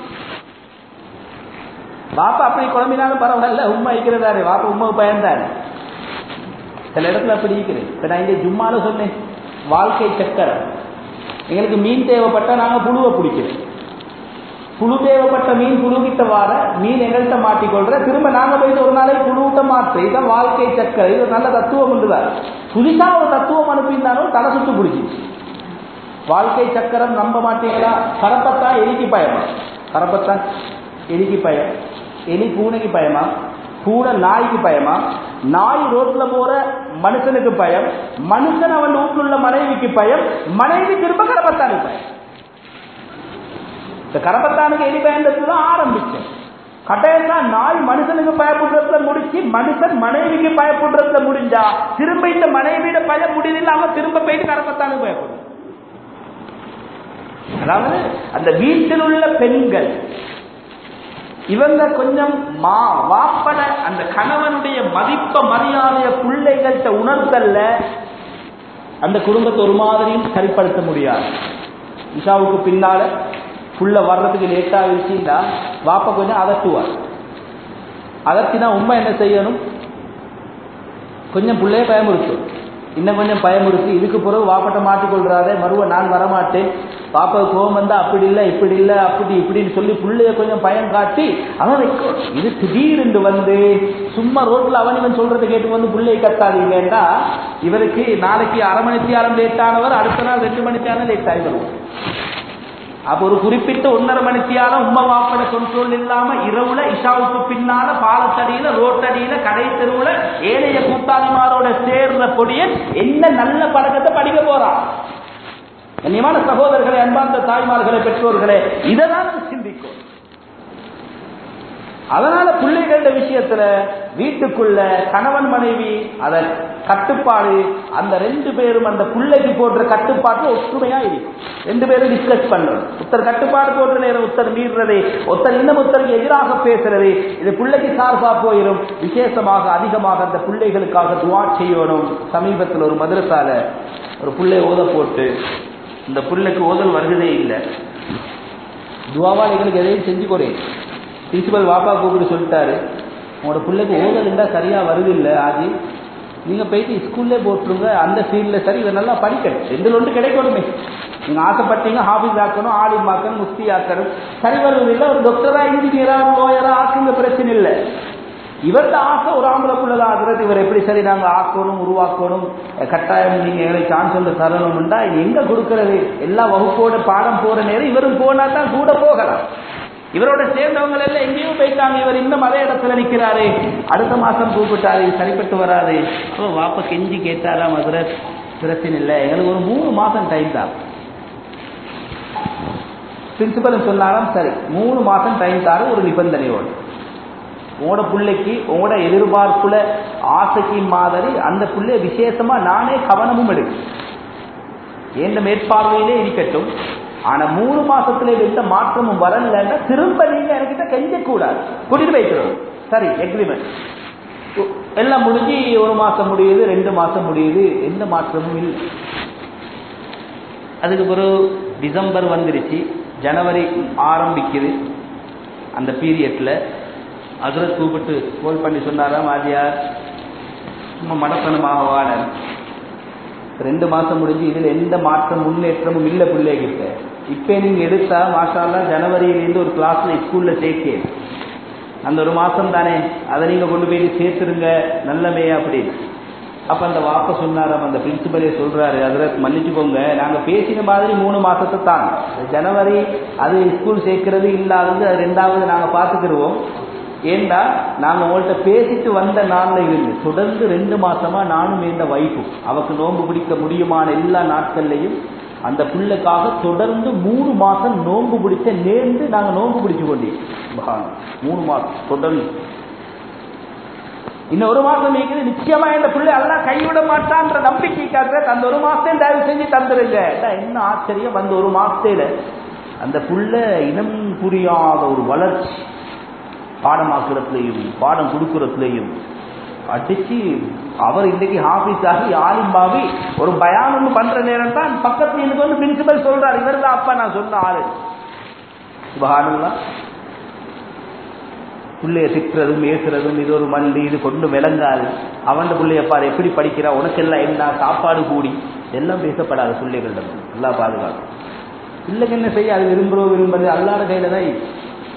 வாப்பா அப்படி குழம்பினாலும் பரவாயில்ல உண்மை இருக்கிறதாரு வாப்பா உண்மை பயந்தாரு சில இடத்துல அப்படி இருக்கிறேன் இப்ப நான் இங்க ஜும்மால சொன்னேன் வாழ்க்கை சக்கரம் எங்களுக்கு மீன் தேவைப்பட்டா நாங்க புழுவை பிடிக்கிறோம் புழு தேவைப்பட்ட மீன் புழு கிட்ட வார மீன் எங்கள்கிட்ட மாட்டிக்கொள்ற திரும்ப நாங்க போயிட்டு ஒரு நாளைக்கு புழுவிட்ட மாற்று இதான் வாழ்க்கை சக்கரை இது ஒரு நல்ல தத்துவம் உண்டுதான் புதுசா ஒரு தத்துவம் அனுப்பியிருந்தாலும் தலை சுத்து பிடிச்சிச்சு வாழ்க்கை சக்கரம் நம்ப மாட்டீங்களா கரப்பத்தான் எலிக்கு பயமா கரப்பத்தான் எலிக்கு பயம் எலி பூனைக்கு பயமா பூனை நாய்க்கு பயமா நாய் ரோட்ல போற மனுஷனுக்கு பயம் மனுஷன் அவன் வீட்டில் உள்ள மனைவிக்கு பயம் மனைவி திரும்ப கரப்பத்தானுக்கு பயம் இந்த கரப்பத்தானுக்கு எலி பயந்தது தான் ஆரம்பிச்சேன் கடைசியா நாய் மனுஷனுக்கு பயப்படுறதுல முடிச்சு மனுஷன் மனைவிக்கு பயப்படுறதுல முடிஞ்சா திரும்ப இந்த மனைவியோட பயம் முடியல அவன் திரும்ப போயிட்டு கரப்பத்தானுக்கு பயப்படும் அதாவது அந்த வீட்டில் உள்ள பெண்கள் இவங்க கொஞ்சம் மா வாப்பட அந்த கணவனுடைய மதிப்ப மரியாதைய பிள்ளைகள்கிட்ட உணர்த்தல்ல அந்த குடும்பத்தை ஒரு மாதிரியும் சரிப்படுத்த முடியாது இஷாவுக்கு பின்னால புள்ள வர்றதுக்கு லேட்டா வச்சுட்டா வாப்ப கொஞ்சம் அதட்டுவார் அதட்டினா உண்மை என்ன செய்யணும் கொஞ்சம் பிள்ளைய பயமுறுத்தும் இன்னும் கொஞ்சம் பயமுறுத்தி இதுக்கு பிறகு வாப்பட்ட மாட்டிக்கொள்றாதே மறுவ நான் வரமாட்டேன் பாப்பா கோவம் வந்தா அப்படி இல்லை இப்படி இல்லை அப்படி இப்படின்னு சொல்லி பிள்ளைய கொஞ்சம் பயம் காட்டி அவன் இது திடீர்னு வந்து சும்மா ரோட்ல அவன் இவன் சொல்றதை கேட்டு வந்து பிள்ளையை கத்தாதீங்கன்னா இவருக்கு நாளைக்கு அரை மணி தியாலம் லேட் ஆனவர் அடுத்த நாள் ரெண்டு மணி தியாலம் லேட் ஆகி வரும் அப்ப ஒரு குறிப்பிட்ட ஒன்னரை மணித்தியால உம்மா வாப்பட கண்ட்ரோல் இல்லாம இரவுல இஷாவுக்கு பின்னால பாலத்தடியில ரோட்டடியில கடை தெருவுல ஏனைய கூட்டாளிமாரோட சேர்ற பொடியன் என்ன நல்ல பழக்கத்தை படிக்க போறான் கண்ணியமான சகோதரர்களே அன்பார்ந்த தாய்மார்களே பெற்றோர்களே இதைதான் சிந்திக்கும் அதனால பிள்ளைகள விஷயத்துல வீட்டுக்குள்ள கணவன் மனைவி அத கட்டுப்பாடு அந்த ரெண்டு பேரும் அந்த பிள்ளைக்கு போடுற கட்டுப்பாட்டுல ஒற்றுமையா இருக்கும் ரெண்டு பேரும் டிஸ்கஸ் பண்றது ஒருத்தர் கட்டுப்பாடு போடுற நேரம் ஒருத்தர் மீறுறது ஒருத்தர் இன்னும் ஒருத்தருக்கு எதிராக பேசுறது இது பிள்ளைக்கு சார்பா போயிடும் விசேஷமாக அதிகமாக அந்த பிள்ளைகளுக்காக துவா செய்யணும் சமீபத்தில் ஒரு மதுரசால ஒரு பிள்ளை ஓத போட்டு இந்த பிள்ளைக்கு ஓதல் வருகிறதே இல்லை துவாவால் எங்களுக்கு எதையும் செஞ்சு கொடு பிரின்சிபல் வாப்பா கூப்பிட்டு சொல்லிட்டாரு உங்களோட பிள்ளைக்கு ஓதல் இருந்தால் சரியாக வருது இல்லை ஆதி நீங்கள் போயிட்டு ஸ்கூல்லே போட்டுருங்க அந்த ஃபீல்டில் சரி இதை நல்லா படிக்கணும் ரெண்டு ஒன்று கிடைக்கணுமே நீங்கள் ஆசைப்பட்டீங்க ஹாபிஸ் ஆக்கணும் ஆலிம் ஆக்கணும் முஃப்தி ஆக்கணும் சரி வருவது இல்லை ஒரு டாக்டரா இன்ஜினியரா லோயரா ஆக்குங்க பிரச்சனை இல்லை இவர்கிட்ட ஆசை ஒரு ஆம்பளை பிள்ளை ஆகிறது இவர் எப்படி சரி நாங்கள் ஆக்கணும் உருவாக்கணும் கட்டாயம் நீங்கள் எங்களுக்கு சான்ஸ் வந்து தரணும்னா எங்கே கொடுக்கறது எல்லா வகுப்போட பாடம் போகிற நேரம் இவரும் போனா தான் கூட போகலாம் இவரோட சேர்ந்தவங்க எல்லாம் எங்கேயும் போயிட்டாங்க இவர் இன்னும் அதே இடத்துல நிற்கிறாரு அடுத்த மாசம் கூப்பிட்டாரு சரிப்பட்டு வராது அப்போ வாப்ப கெஞ்சி கேட்டாரா மதுரை பிரச்சனை இல்லை எங்களுக்கு ஒரு மூணு மாசம் டைம் தான் பிரின்சிபல் சொன்னாராம் சரி மூணு மாசம் டைம் தாரு ஒரு நிபந்தனையோடு உங்களோட பிள்ளைக்கு உங்களோட எதிர்பார்ப்புல ஆசைக்கு மாதிரி அந்த பிள்ளைய விசேஷமா நானே கவனமும் எடுக்கும் எந்த மேற்பார்வையிலே இருக்கட்டும் ஆனா மூணு மாசத்துல எந்த மாற்றமும் வரலன்னா திரும்ப நீங்க என்கிட்ட கெஞ்ச கூடாது கூட்டிட்டு வைக்கிறோம் சரி எக்ரிமெண்ட் எல்லாம் முடிஞ்சு ஒரு மாசம் முடியுது ரெண்டு மாசம் முடியுது எந்த மாற்றமும் இல்லை அதுக்கு பிறகு டிசம்பர் வந்துருச்சு ஜனவரி ஆரம்பிக்குது அந்த பீரியட்ல அதில் கூப்பிட்டு கோல் பண்ணி சொன்னாராம் ஆதியார் சும்மா மடப்பணமாக வாழ ரெண்டு மாசம் முடிஞ்சு இதுல எந்த மாற்றம் முன்னேற்றமும் இல்லை பிள்ளைகிட்ட இப்ப நீங்க எடுத்தா மாஷால்லா ஜனவரியிலேருந்து ஒரு கிளாஸ்ல ஸ்கூல்ல சேர்க்க அந்த ஒரு மாசம் தானே அதை நீங்க கொண்டு போய் சேர்த்துருங்க நல்லமே அப்படின்னு அப்ப அந்த வாப்ப சொன்னாராம் அந்த பிரின்சிபலே சொல்றாரு அதுல மன்னிச்சுக்கோங்க நாங்க பேசின மாதிரி மூணு மாசத்தை தான் ஜனவரி அது ஸ்கூல் சேர்க்கறது இல்லாதது அது ரெண்டாவது நாங்க பாத்துக்கிடுவோம் ஏண்டா நாங்க உங்கள்கிட்ட பேசிட்டு வந்த நாள்ல இருந்து தொடர்ந்து ரெண்டு மாசமா நானும் இந்த வைஃபும் அவக்கு நோன்பு பிடிக்க முடியுமான எல்லா நாட்கள்லையும் அந்த பிள்ளைக்காக தொடர்ந்து மூணு மாசம் நோன்பு பிடிச்ச நேர்ந்து நாங்க நோன்பு பிடிச்சு கொண்டோம் மூணு மாசம் தொடர்ந்து இன்னும் ஒரு மாசம் இருக்குது நிச்சயமா இந்த பிள்ளை எல்லாம் கைவிட மாட்டான்ற நம்பிக்கைக்காக அந்த ஒரு மாசத்தையும் தயவு செஞ்சு தந்துருங்க என்ன ஆச்சரியம் அந்த ஒரு மாசத்தையில அந்த புள்ள இனம் புரியாத ஒரு வளர்ச்சி பாடமாக்குறதுலையும் பாடம் கொடுக்கறதுலையும் அடிச்சு அவர் இன்னைக்கு ஹாஃபீஸ் ஆகி ஆலிம்பாவி ஒரு பயான் ஒன்று பண்ற நேரம் தான் பக்கத்துல எனக்கு வந்து பிரின்சிபல் சொல்றாரு இவர் தான் அப்பா நான் சொன்ன ஆளு சுபஹானல்லாஹ் பிள்ளைய திட்டுறதும் ஏசுறதும் இது ஒரு மல்லி இது கொண்டு விளங்காது அவன் பிள்ளைய பாரு எப்படி படிக்கிறா உனக்கெல்லாம் என்ன சாப்பாடு கூடி எல்லாம் பேசப்படாது பிள்ளைகளிடம் எல்லாம் பாதுகாக்கும் பிள்ளைக்கு என்ன செய்ய அது விரும்புறோம் விரும்புறது அல்லாத கையில தான் இருக்கு.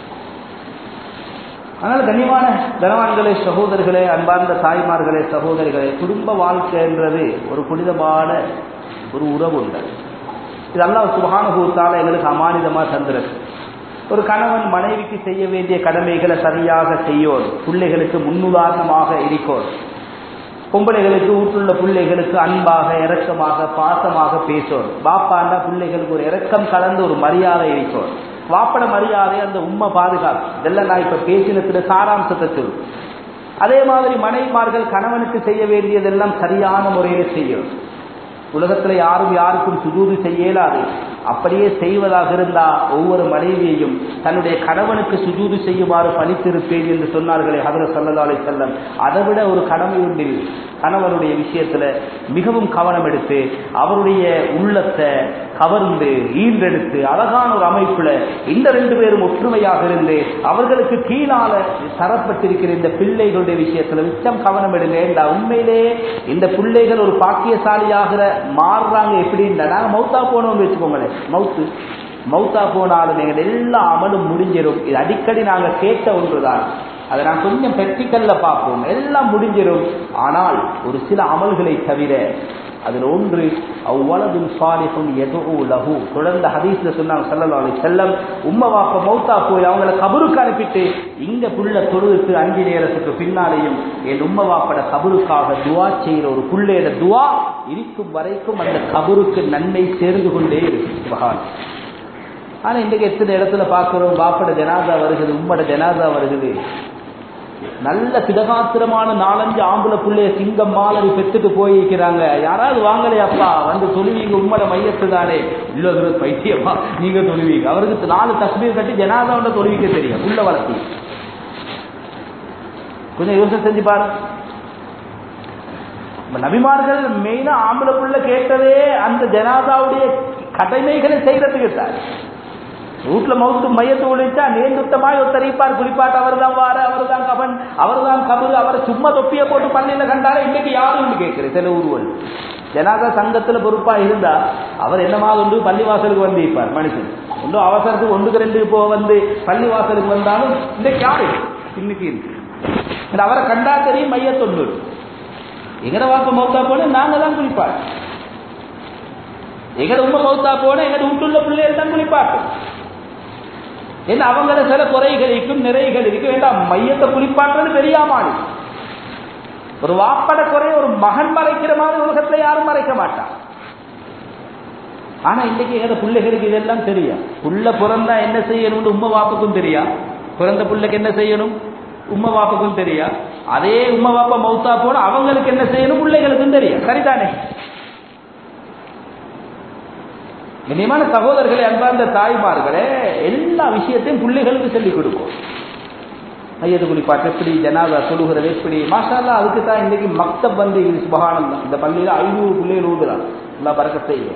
அதனால கண்ணியமான கனவான்களே சகோதரர்களே அன்பார்ந்த தாய்மார்களே சகோதரிகளே குடும்ப வாழ்க்கைன்றது ஒரு புனிதமான ஒரு உறவு உண்டு இது அல்லாஹ் சுபானுபூத்தால எங்களுக்கு அமானிதமா தந்துருக்கு ஒரு கணவன் மனைவிக்கு செய்ய வேண்டிய கடமைகளை சரியாக செய்யோர் பிள்ளைகளுக்கு முன்னுதாரணமாக இருக்கோர் பொம்பளைகளுக்கு வீட்டுள்ள பிள்ளைகளுக்கு அன்பாக இரக்கமாக பாசமாக பேசோர் பாப்பாண்டா பிள்ளைகளுக்கு ஒரு இரக்கம் கலந்து ஒரு மரியாதை இருக்கோர் வாப்பட மரியாதை அந்த உண்மை பாதுகாப்பு இதெல்லாம் நான் இப்ப பேசினத்துல சாராம்சத்தை சொல்லு அதே மாதிரி மனைவிமார்கள் கணவனுக்கு செய்ய வேண்டியதெல்லாம் சரியான முறையில செய்யும் உலகத்துல யாரும் யாருக்கும் சுஜூது செய்ய இயலாது அப்படியே செய்வதாக இருந்தா ஒவ்வொரு மனைவியையும் தன்னுடைய கணவனுக்கு சுஜூது செய்யுமாறு பணித்திருப்பேன் என்று சொன்னார்களே ஹதர சல்லதாலை செல்லம் அதை விட ஒரு கடமை உண்டில் கணவனுடைய விஷயத்துல மிகவும் கவனம் எடுத்து அவருடைய உள்ளத்தை கவர்ந்து ஈன்றெடுத்து அழகான ஒரு அமைப்புல இந்த ரெண்டு பேரும் ஒற்றுமையாக இருந்து அவர்களுக்கு கீழால தரப்பட்டிருக்கிற இந்த பிள்ளைகளுடைய விஷயத்துல மிச்சம் கவனம் எடுங்க இந்த உண்மையிலே இந்த பிள்ளைகள் ஒரு பாக்கியசாலியாகிற மாறுறாங்க எப்படின்னா நாங்க மௌத்தா போனோம்னு வச்சுக்கோங்களேன் மவுத்து மௌத்தா போனாலும் எங்க எல்லா அமலும் முடிஞ்சிடும் இது அடிக்கடி நாங்க கேட்ட ஒன்றுதான் அதை நான் கொஞ்சம் பெற்றிக்கல்ல பார்ப்போம் எல்லாம் முடிஞ்சிடும் ஆனால் ஒரு சில அமல்களை தவிர அதில் ஒன்று அவ்வளதும் சாலிஹும் எதுவும் லகு தொடர்ந்து ஹதீஸ்ல சொன்னாங்க சல்லல்லாஹு அலைஹி செல்லம் உம்ம வாப்ப மௌத்தா போய் அவங்கள கபருக்கு அனுப்பிட்டு இங்க புள்ள தொழுதுக்கு அஞ்சு நேரத்துக்கு பின்னாலேயும் என் உம்ம வாப்பட கபருக்காக துவா செய்கிற ஒரு புள்ளையோட துவா இருக்கும் வரைக்கும் அந்த கபருக்கு நன்மை சேர்ந்து கொண்டே இருக்கு மகான் ஆனா இன்றைக்கு எத்தனை இடத்துல பார்க்கிறோம் வாப்பட ஜனாதா வருகிறது உம்மட ஜனாதா வருகிறது நல்ல சிதகாத்திரமான நாலஞ்சு ஆம்பளை புள்ளைய சிங்கம் மாலரி பெத்துட்டு போயிருக்கிறாங்க யாராவது வாங்கலையாப்பா வந்து தொழுவீங்க உம்மட மையத்து தானே இல்ல பைத்தியமா நீங்க தொழுவீங்க அவருக்கு நாலு தஸ்மீர் கட்டி ஜனாதாவோட தொழுவிக்க தெரியும் உள்ள வளர்த்தி கொஞ்சம் யோசனை செஞ்சு பாருங்க நபிமார்கள் மெயினா ஆம்பளை புள்ள கேட்டதே அந்த ஜனாதாவுடைய கடமைகளை செய்யறதுக்கு சார் வீட்டுல மவுத்து மையத்து ஒழிச்சா நேர்ந்துத்தமாய் ஒத்தரிப்பார் குறிப்பாட்டு அவர் தான் வார அவர் தான் கபன் அவர் தான் கபரு அவரை சும்மா தொப்பிய போட்டு பள்ளியில கண்டாரு இன்னைக்கு யாரும் கேட்கிறேன் சில ஊர்வல் ஜனாதா சங்கத்துல பொறுப்பா இருந்தா அவர் என்னமாக உண்டு பள்ளிவாசலுக்கு வந்து இருப்பார் மனுஷன் ஒன்றும் அவசரத்துக்கு ஒன்றுக்கு ரெண்டு இப்போ வந்து பள்ளிவாசலுக்கு வந்தாலும் இன்னைக்கு யாரு இன்னைக்கு இருக்கு அவரை கண்டா தெரியும் மையத்தொண்டு எங்கட வாப்ப மௌத்தா போன நாங்க தான் குளிப்பார் எங்கட உண்மை மௌத்தா போன எங்கட வீட்டுள்ள பிள்ளைகள் தான் குளிப்பாட்டும் ஏன்னா அவங்கள சில குறைகள் இருக்கும் நிறைகள் இருக்கும் வேண்டாம் மையத்தை குளிப்பாட்டுறது பெரியாமானி ஒரு வாப்பட குறைய ஒரு மகன் மறைக்கிற மாதிரி உலகத்துல யாரும் மறைக்க மாட்டான் ஆனா இன்னைக்கு எங்க பிள்ளைகளுக்கு இதெல்லாம் தெரியும் புள்ள பிறந்தா என்ன செய்யணும்னு உண்மை வாப்புக்கும் தெரியா பிறந்த பிள்ளைக்கு என்ன செய்யணும் உம்மை வாப்புக்கும் தெரியா அதே உம்மை வாப்பா மௌத்தா போன அவங்களுக்கு என்ன செய்யணும் பிள்ளைகளுக்கும் தெரியும் சரிதானே கண்ணியமான சகோதரர்களே அன்பார்ந்த தாய்மார்களே எல்லா விஷயத்தையும் பிள்ளைகளுக்கு சொல்லிக் கொடுக்கும் ஐயது குளிப்பாட்டு எப்படி ஜனாதா சொல்லுகிறது எப்படி மாஷால்லா அதுக்கு தான் இன்னைக்கு மக்தப் வந்து இது சுபகானந்தம் இந்த பள்ளியில ஐநூறு பிள்ளைகள் ஊதுறான் எல்லாம் பறக்க செய்யும்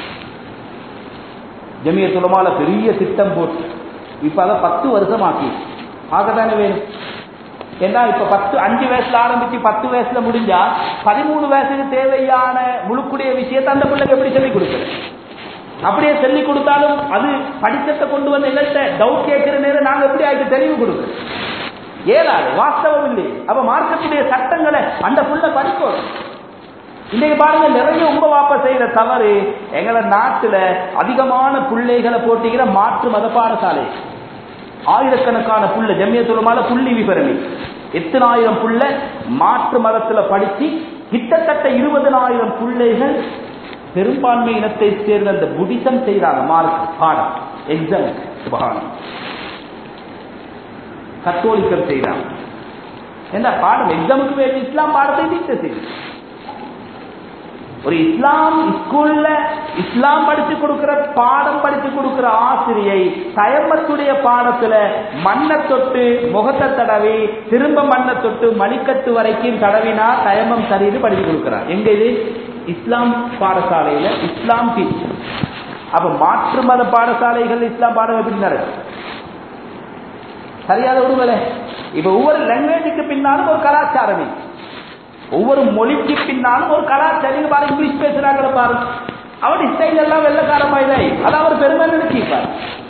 ஜமிய துலமால பெரிய திட்டம் போட்டு இப்ப அதை பத்து வருஷம் ஆக்கி ஆகத்தானே வேணும் ஏன்னா இப்ப பத்து அஞ்சு வயசுல ஆரம்பிச்சு பத்து வயசுல முடிஞ்சா பதிமூணு வயசுக்கு தேவையான முழுக்குடைய விஷயத்தை அந்த பிள்ளைக்கு எப்படி சொல்லிக் கொடுக்குறேன் அப்படியே சொல்லி கொடுத்தாலும் அது படிச்சத்தை கொண்டு வந்து எங்கள்கிட்ட டவுட் கேட்கிற நேரம் நாங்க எப்படி அதுக்கு தெளிவு கொடுக்குறோம் ஏலாது வாஸ்தவம் இல்லை அப்ப மார்க்கத்துடைய சட்டங்களை அந்த புள்ள படிக்கணும் இன்னைக்கு பாருங்க நிறைய உங்க வாப்ப செய்யற தவறு எங்கள நாட்டுல அதிகமான பிள்ளைகளை போட்டிக்கிற மாற்று மத பாடசாலை ஆயிரக்கணக்கான புள்ள ஜம்மியத்துலமால புள்ளி விபரமி எத்தனாயிரம் புள்ள மாற்று மதத்துல படிச்சு கிட்டத்தட்ட இருபதனாயிரம் பிள்ளைகள் பெரும்பான்மை இனத்தை சேர்ந்த அந்த புடிசம் செய்யறாங்க மார்க் பாடம் எக்ஸாம் சுபகானம் கத்தோலிக்கம் செய்யறாங்க என்ன பாடம் எக்ஸாமுக்கு வேண்டிய இஸ்லாம் பாடத்தை நீக்க செய்யும் ஒரு இஸ்லாம் ஸ்கூல்ல இஸ்லாம் படிச்சு கொடுக்கிற பாடம் படிச்சு கொடுக்கிற ஆசிரியை தயமத்துடைய பாடத்துல மண்ணை தொட்டு முகத்தை தடவி திரும்ப மண்ணை தொட்டு மணிக்கட்டு வரைக்கும் தடவினா தயமம் சரின்னு படிச்சு கொடுக்கிறார் எங்க இது இஸ்லாம் பாடசாலையில இஸ்லாம் டீச் அப்ப மாற்று மத பாடசாலைகள் இஸ்லாம் பாடம் எப்படி நடக்கும் சரியாத விடுவல இப்ப ஒவ்வொரு லாங்குவேஜுக்கு பின்னாலும் ஒரு கலாச்சாரம் இருக்கு. ஒவ்வொரு மொழிக்கு பின்னாலும் ஒரு கலாச்சாரம் நீங்க பாருங்க இங்கிலீஷ் பேசுறாங்க பாருங்க அவர் ஸ்டைல் எல்லாம் வெள்ளக்காரமாயிதாய் அது அவர் பெருமை நினைச்சிப்பார்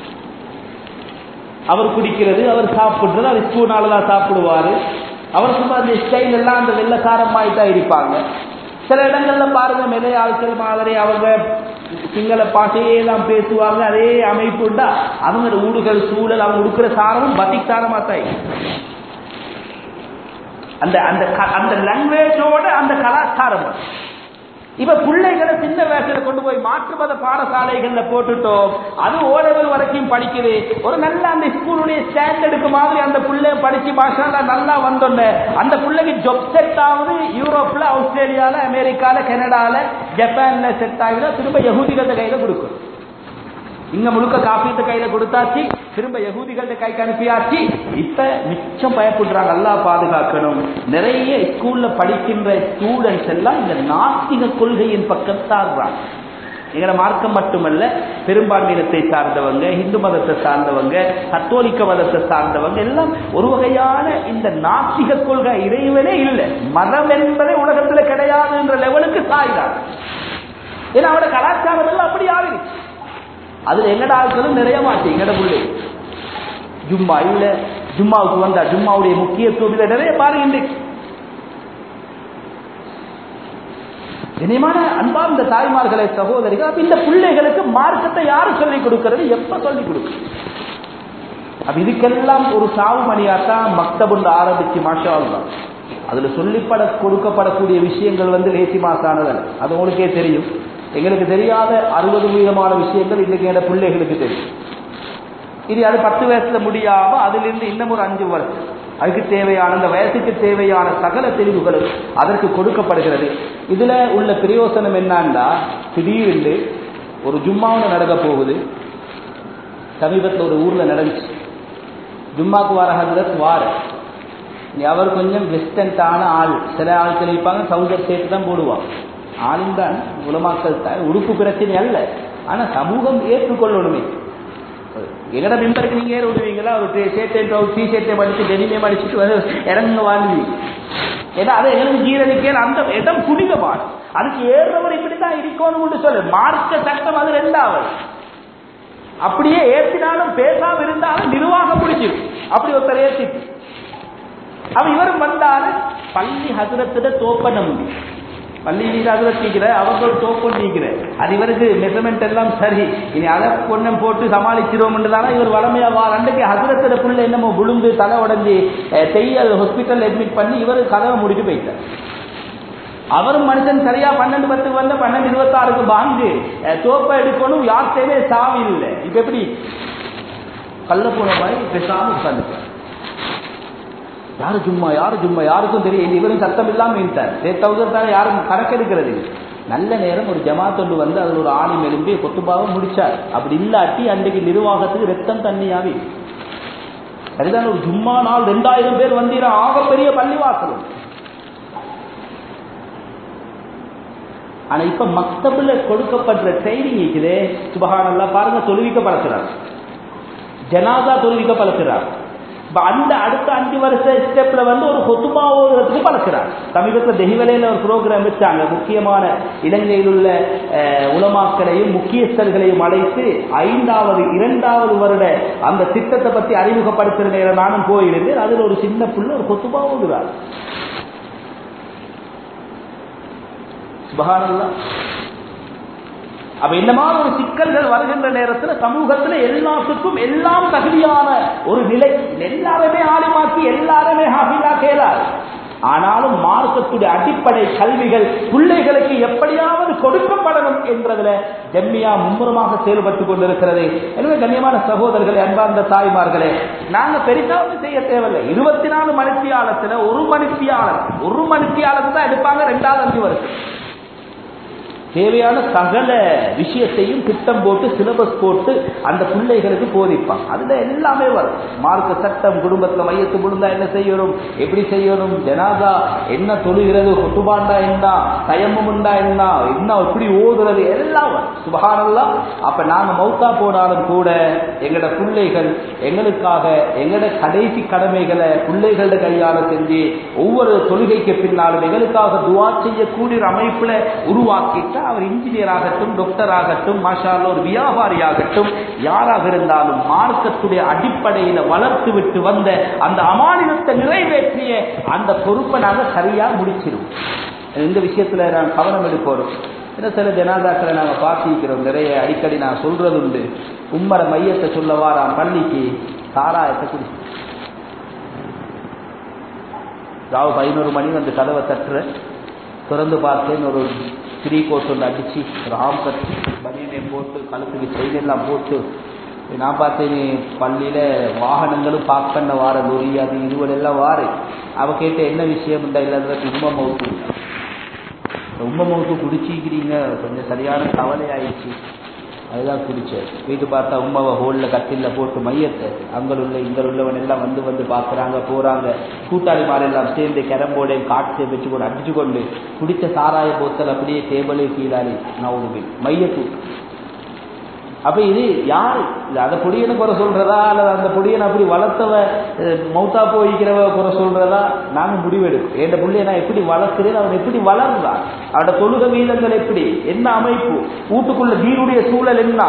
அவர் குடிக்கிறது அவர் சாப்பிடுறது அவர் ஸ்பூனால தான் சாப்பிடுவாரு அவர் சும்மா அந்த ஸ்டைல் எல்லாம் அந்த வெள்ளக்காரமாய் தான் இருப்பாங்க சில இடங்கள்ல பாருங்க மேலே ஆட்கள் மாதிரி அவங்க சிங்கள பாஷையே தான் பேசுவாங்க அதே அமைப்பு உண்டா அவங்க ஊடுகள் சூழல் அவங்க உடுக்கிற சாரமும் பத்திக் சாரமா தான் இருக்கு. அந்த அந்த க- அந்த லாங்குவேஜோட அந்த கலாச்சாரம் அது. இப்ப பிள்ளைகளை சின்ன வயசுல கொண்டு போய் மாற்று மத பாடசாலைகள்ல போட்டுட்டோம் அது ஓ லெவல் வரைக்கும் படிக்குது ஒரு நல்ல அந்த ஸ்கூலுடைய ஸ்டாண்டர்டுக்கு மாதிரி அந்த பிள்ளை படிச்சு மாஷால்லா நல்லா வந்தோன்னு அந்த பிள்ளைக்கு ஜொப் செட் ஆகுது யூரோப்ல ஆஸ்திரேலியால அமெரிக்கால கனடால ஜப்பான்ல செட் ஆகுது திரும்ப யகுதிகள கையில கொடுக்கும் இங்க முழுக்க காப்பீட்டு கையில கொடுத்தாச்சு திரும்ப யகூதிகள்ட்ட கைக்கு அனுப்பியாச்சு இப்ப மிச்சம் பயப்படுறாங்க எல்லாம் பாதுகாக்கணும் நிறைய ஸ்கூல்ல படிக்கின்ற ஸ்டூடெண்ட்ஸ் எல்லாம் இந்த நாஸ்திக கொள்கையின் பக்கம் சார்றாங்க எங்கட மார்க்கம் மட்டுமல்ல பெரும்பான்மையினத்தை சார்ந்தவங்க இந்து மதத்தை சார்ந்தவங்க கத்தோலிக்க மதத்தை சார்ந்தவங்க எல்லாம் ஒரு வகையான இந்த நாஸ்திக கொள்கை இறைவனே இல்லை மதம் என்பதே உலகத்துல கிடையாதுன்ற லெவலுக்கு சாய்றாங்க ஏன்னா அவட கலாச்சாரம் எல்லாம் அப்படி ஆகுது அதுல என்னடா ஆட்களும் நிறைய மாட்டேன் எங்கட பிள்ளை ஜும்மா இல்ல ஜும்மாவுக்கு வந்தா ஜும்மாவுடைய முக்கியத்துவம் இதுல நிறைய பாருங்க இன்றைக்கு இனிமான அன்பார்ந்த தாய்மார்களை சகோதரிகள் அப்ப இந்த பிள்ளைகளுக்கு மார்க்கத்தை யாரு சொல்லிக் கொடுக்கிறது எப்ப சொல்லிக் கொடுக்கிறது அப்ப இதுக்கெல்லாம் ஒரு சாவு மணியாத்தான் மக்தபுண்டு ஆரம்பிச்சு மாஷா அல்லாஹ். அதுல சொல்லிப்பட கொடுக்கப்படக்கூடிய விஷயங்கள் வந்து லேசி மாசானதல்ல அது உங்களுக்கே தெரியும் எங்களுக்கு தெரியாத அறுபது விதமான விஷயங்கள் இன்னைக்கு என் பிள்ளைகளுக்கு தெரியும் இது அது பத்து வயசுல முடியாம அதிலிருந்து இன்னும் ஒரு அஞ்சு வருஷம் அதுக்கு தேவையான அந்த வயசுக்கு தேவையான சகல தெளிவுகளும் அதற்கு கொடுக்கப்படுகிறது இதுல உள்ள பிரயோசனம் என்னன்னா திடீரென்று ஒரு ஜும்மாவுல நடக்க போகுது சமீபத்தில் ஒரு ஊர்ல நடந்துச்சு ஜும்மாக்கு வர ஹசரத் வார இனி அவர் கொஞ்சம் வெஸ்டன்டான ஆள் சில ஆட்கள் இருப்பாங்க சவுதர் சேர்த்து தான் போடுவான் ஆளும் தான் உலமாக்கள் தான் உடுப்பு பிரச்சனை அல்ல ஆனா சமூகம் ஏற்றுக்கொள்ளணுமே எங்கட மெம்பருக்கு நீங்க ஏற விடுவீங்களா ஒரு ஷர்ட்டை டி ஷர்ட்டை மடிச்சு டெனிமே மடிச்சுட்டு வந்து இறங்க வாழ்வீங்க ஏன்னா அதை எங்களுக்கு ஜீரணிக்க அந்த இடம் புனிதமான அதுக்கு ஏறுறவர் இப்படித்தான் இருக்கணும்னு சொல்லு மார்க்க சட்டம் அது ரெண்டாவது அப்படியே ஏற்றினாலும் பேசாம இருந்தாலும் நிர்வாகம் முடிச்சிடும் அப்படி ஒருத்தர் ஏற்றிட்டு அவ இவரும் வந்தாரு பள்ளி ஹசரத்திட தோப்ப நம்பி பள்ளி நீங்க ஹசரத் நீக்கிற அவர்கள் தோப்பு நீக்கிற அது இவருக்கு மெசர்மெண்ட் எல்லாம் சரி இனி அதை பொண்ணம் போட்டு சமாளிச்சிருவோம் தானே இவர் வளமையா வா அன்றைக்கு ஹசரத்திட புள்ள என்னமோ விழுந்து தலை உடஞ்சி தெய்ய ஹாஸ்பிட்டல் அட்மிட் பண்ணி இவர் கதவை முடிட்டு போயிட்டார் அவரும் மனுஷன் சரியா பன்னெண்டு பத்துக்கு வந்த பன்னெண்டு இருபத்தாறுக்கு பாங்கு அஹ், தோப்பை எடுக்கணும் யார்கிட்டயுமே சாவி இல்லை இப்ப எப்படி கள்ள போன மாதிரி பேசாம உட்காந்துட்டார் யாரு சும்மா யாரு சும்மா யாருக்கும் தெரியும் இவரும் சத்தம் இல்லாம இருந்தார் டேட் தௌசண்ட் தானே யாரும் கணக்கெடுக்கிறது இல்லை. நல்ல நேரம் ஒரு ஜமாத்தொண்டு வந்து அதில் ஒரு ஆணி மெலும்பி கொத்துபாவை முடிச்சார் அப்படி இல்லாட்டி அன்றைக்கு நிர்வாகத்துக்கு ரத்தம் தண்ணியாவி சரிதான் ஒரு ஜும்மா நாள் ரெண்டாயிரம் பேர் வந்தீரா ஆக பெரிய பள்ளிவாசல் ஆனா இப்ப மக்தபுல கொடுக்கப்படுற ட்ரைனிங் இருக்குது சுபகானல்லா பாருங்க தொழுவிக்க பழக்கிறார் ஜனாதா தொழுவிக்க பழக்கிறார் இப்ப அந்த அடுத்த அஞ்சு வருஷ ஸ்டெப்ல வந்து ஒரு கொத்துமா ஓதுறதுக்கு பழக்கிறார் சமீபத்தில் தெஹிவலையில ஒரு ப்ரோக்ராம் வச்சாங்க முக்கியமான இலங்கையில் உள்ள அஹ், உலமாக்களையும் முக்கியஸ்தர்களையும் அழைத்து ஐந்தாவது இரண்டாவது வருட அந்த திட்டத்தை பத்தி அறிமுகப்படுத்துற நேரம் நானும் போயிருந்தேன் அதுல ஒரு சின்ன புள்ள ஒரு கொத்துமா ஓதுறார் சுபஹானல்லாஹ் அப்ப இந்த மாதிரி ஒரு சிக்கல்கள் வருகின்ற நேரத்துல சமூகத்துல எல்லாத்துக்கும் எல்லாம் தகுதியான ஒரு நிலை எல்லாருமே ஆலிமாக்கி எல்லாருமே ஹாஃபிலா கேளார் ஆனாலும் மார்க்கத்துடைய அடிப்படை கல்விகள் பிள்ளைகளுக்கு எப்படியாவது கொடுக்கப்படணும் என்றதுல ஜம்மியா மும்முரமாக செயல்பட்டு கொண்டிருக்கிறது எனவே கண்ணியமான சகோதரர்களே அன்பார்ந்த தாய்மார்களே நாங்க பெரிசா ஒண்ணும் செய்ய தேவையில்லை இருபத்தி நாலு மணித்தியாலத்துல ஒரு மணித்தியாளர் ஒரு மணித்தியாளர் தான் எடுப்பாங்க ரெண்டாவது அஞ்சு வருஷம் தேவையான சகல விஷயத்தையும் திட்டம் போட்டு சிலபஸ் போட்டு அந்த பிள்ளைகளுக்கு போதிப்பான் அதுல எல்லாமே வரும் மார்க்க சட்டம் குடும்பத்துல மையத்து விழுந்தா என்ன செய்யணும் எப்படி செய்யணும் ஜனாதா என்ன தொழுகிறது கொட்டுபாண்டா என்ன தயமம் உண்டா என்ன என்ன எப்படி ஓதுறது எல்லாம் வரும் சுபகானல்லாம் அப்ப நாங்க மௌத்தா போனாலும் கூட எங்கட பிள்ளைகள் எங்களுக்காக எங்கட கடைசி கடமைகளை பிள்ளைகளோட கையால செஞ்சு ஒவ்வொரு தொழுகைக்கு பின்னாலும் எங்களுக்காக துவா செய்யக்கூடிய ஒரு அமைப்புல உருவாக்கிட்டு அவர் இன்ஜினியர் ஆகட்டும் டாக்டர் ஆகட்டும் மாஷால ஒரு வியாபாரி ஆகட்டும் யாராக இருந்தாலும் மார்க்கத்துடைய அடிப்படையில வளர்த்து விட்டு வந்த அந்த அமானிதத்தை நிறைவேற்றிய அந்த பொறுப்பை நாங்க சரியா முடிச்சிருவோம் இந்த விஷயத்துல நான் கவனம் எடுப்போம் ஏன்னா சில ஜனாதாக்களை நாங்க பார்த்திருக்கிறோம் நிறைய அடிக்கடி நான் சொல்றது உண்டு உம்மர மையத்தை சொல்லவா நான் பள்ளிக்கு சாராயத்தை குடி ராவு பதினோரு மணி வந்து கதவை தட்டுற திறந்து பார்த்தேன் ஒரு த்ரீ கோட் ஒன்று அடிச்சு ராம் கட்டி பனியனை போட்டு கழுத்துக்கு செயின் எல்லாம் போட்டு நான் பார்த்தேன் பள்ளியில வாகனங்களும் பார்க் பண்ண வார லொரி அது இதுவரை எல்லாம் வாரு அவ கேட்ட என்ன விஷயம் உண்டா இல்லாத உண்மை மவுத்து ரொம்ப மவுத்து குடிச்சிக்கிறீங்க கொஞ்சம் சரியான கவலை ஆயிடுச்சு அதுதான் குடிச்சேன் வீட்டு பார்த்தா உமாவை ஹோலில் கட்டில போட்டு மையத்தை அங்களுள்ள இங்களுள்ளவன் எல்லாம் வந்து வந்து பார்க்குறாங்க போகிறாங்க கூட்டாளிமார் எல்லாம் சேர்ந்து கேரம்போர்டையும் காட்டு வச்சு கொண்டு அடிச்சு கொண்டு குடித்த சாராய போத்தல் அப்படியே டேபிளே கீழாடி நான் ஒரு மையத்து அப்ப இது யார் அதை பொடியனை குறை சொல்றதா அல்லது அந்த பொடியனை அப்படி வளர்த்தவ மௌத்தா போய்க்கிறவ குறை சொல்றதா நாங்க முடிவெடுக்கும் என் பிள்ளைய நான் எப்படி வளர்க்கிறேன் அவன் எப்படி வளர்ந்தான் அவனோட தொழுக வீதங்கள் எப்படி என்ன அமைப்பு வீட்டுக்குள்ள தீருடைய சூழல் என்ன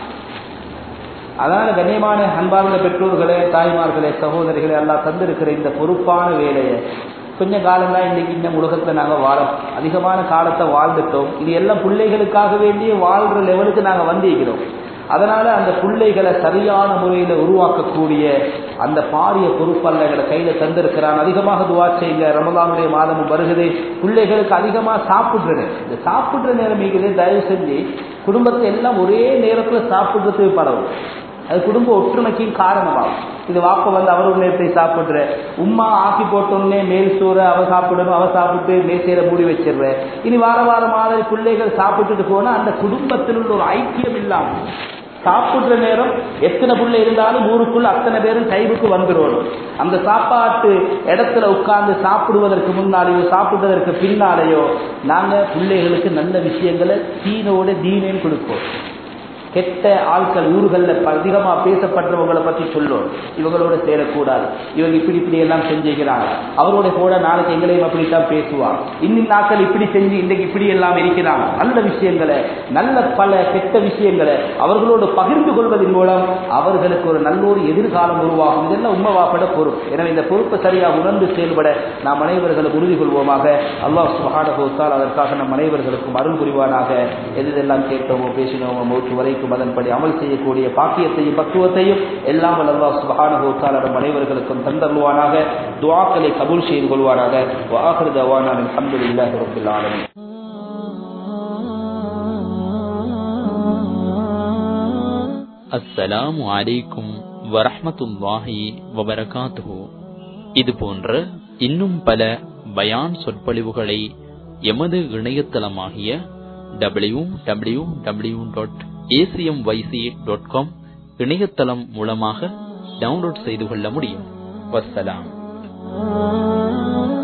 அதனால கண்ணியமான அன்பார்ந்த பெற்றோர்களே தாய்மார்களே சகோதரிகளே எல்லாம் தந்திருக்கிற இந்த பொறுப்பான வேலையை கொஞ்ச காலம் தான் இன்னைக்கு இந்த உலகத்துல நாங்க வாழ அதிகமான காலத்தை வாழ்ந்துட்டோம் இது எல்லாம் பிள்ளைகளுக்காக வேண்டிய வாழ்ற லெவலுக்கு நாங்க வந்திருக்கிறோம் அதனால அந்த பிள்ளைகளை சரியான முறையில உருவாக்கக்கூடிய அந்த பாரிய பொறுப்பல்ல எங்களை கையில தந்திருக்கிறான் அதிகமாக துவா செய்யுங்க ரமதானுடைய மாதமும் வருகுது பிள்ளைகளுக்கு அதிகமா சாப்பிடுறது இந்த சாப்பிடுற நேரம் மிகுதே தயவு செஞ்சு குடும்பத்தை எல்லாம் ஒரே நேரத்துல சாப்பிடுறதுக்கு படவும் அது குடும்ப ஒற்றுமைக்கும் காரணமாகும் இது வாப்ப வந்து அவர் உள்ள எப்படி சாப்பிடுற உமா ஆக்கி போட்டோன்னே மேல் சோறு அவ சாப்பிடணும் அவ சாப்பிட்டு மேசையில மூடி வச்சிடுற இனி வார வார மாதிரி பிள்ளைகள் சாப்பிட்டுட்டு போனா அந்த குடும்பத்தில் உள்ள ஒரு ஐக்கியம் இல்லாம சாப்பிடுற நேரம் எத்தனை புள்ள இருந்தாலும் ஊருக்குள்ள அத்தனை பேரும் டைமுக்கு வந்துடணும் அந்த சாப்பாட்டு இடத்துல உட்கார்ந்து சாப்பிடுவதற்கு முன்னாலேயோ சாப்பிடுவதற்கு பின்னாலேயோ நாங்க பிள்ளைகளுக்கு நல்ல விஷயங்களை தீனோட தீனேன்னு கொடுப்போம் கெட்ட ஆட்கள் ஊர்களில் அதிகமா பேசப்பட்டவங்களை பற்றி சொல்லும் இவங்களோட சேரக்கூடாது இவங்க இப்படி இப்படி எல்லாம் செஞ்சுக்கிறாங்க அவரோட கூட நாளைக்கு எங்களையும் அப்படித்தான் பேசுவாங்க இன்னும் நாட்கள் இப்படி செஞ்சு இன்றைக்கு இப்படி எல்லாம் இருக்கிறாங்க நல்ல விஷயங்களை நல்ல பல கெட்ட விஷயங்களை அவர்களோடு பகிர்ந்து கொள்வதன் மூலம் அவர்களுக்கு ஒரு நல்ல ஒரு எதிர்காலம் உருவாகும் இதெல்லாம் உண்மைவாப்பட பொறுப்பு எனவே இந்த பொறுப்பை சரியாக உணர்ந்து செயல்பட நாம் அனைவர்களும் உறுதி கொள்வோமாக அல்லாஹ் சுகாடகோத்தால் அதற்காக நம் அனைவர்களுக்கும் அருள் புரிவானாக எதெல்லாம் கேட்டோமோ பேசினோமோ மூச்சு வரை வரைக்கும் அதன்படி அமல் செய்யக்கூடிய பாக்கியத்தையும் பக்குவத்தையும் எல்லாம் அல்லாஹ் சுபஹானஹு தஆலா நம் அனைவர்களுக்கும் தந்தருவானாக துஆக்களை கபூல் செய்து கொள்வாராக வாஹிரு தவானா அல்ஹம்துலில்லாஹி ரப்பில் ஆலமீன் அஸ்ஸலாமு அலைக்கும் வரஹ்மத்துல்லாஹி வபரகாத்துஹு இது போன்ற இன்னும் பல பயான் சொற்பொழிவுகளை எமது இணையதளமாகிய W W W dot ACM YC dot com இணையதளம் மூலமாக டவுன்லோட் செய்து கொள்ள முடியும் வசலாம்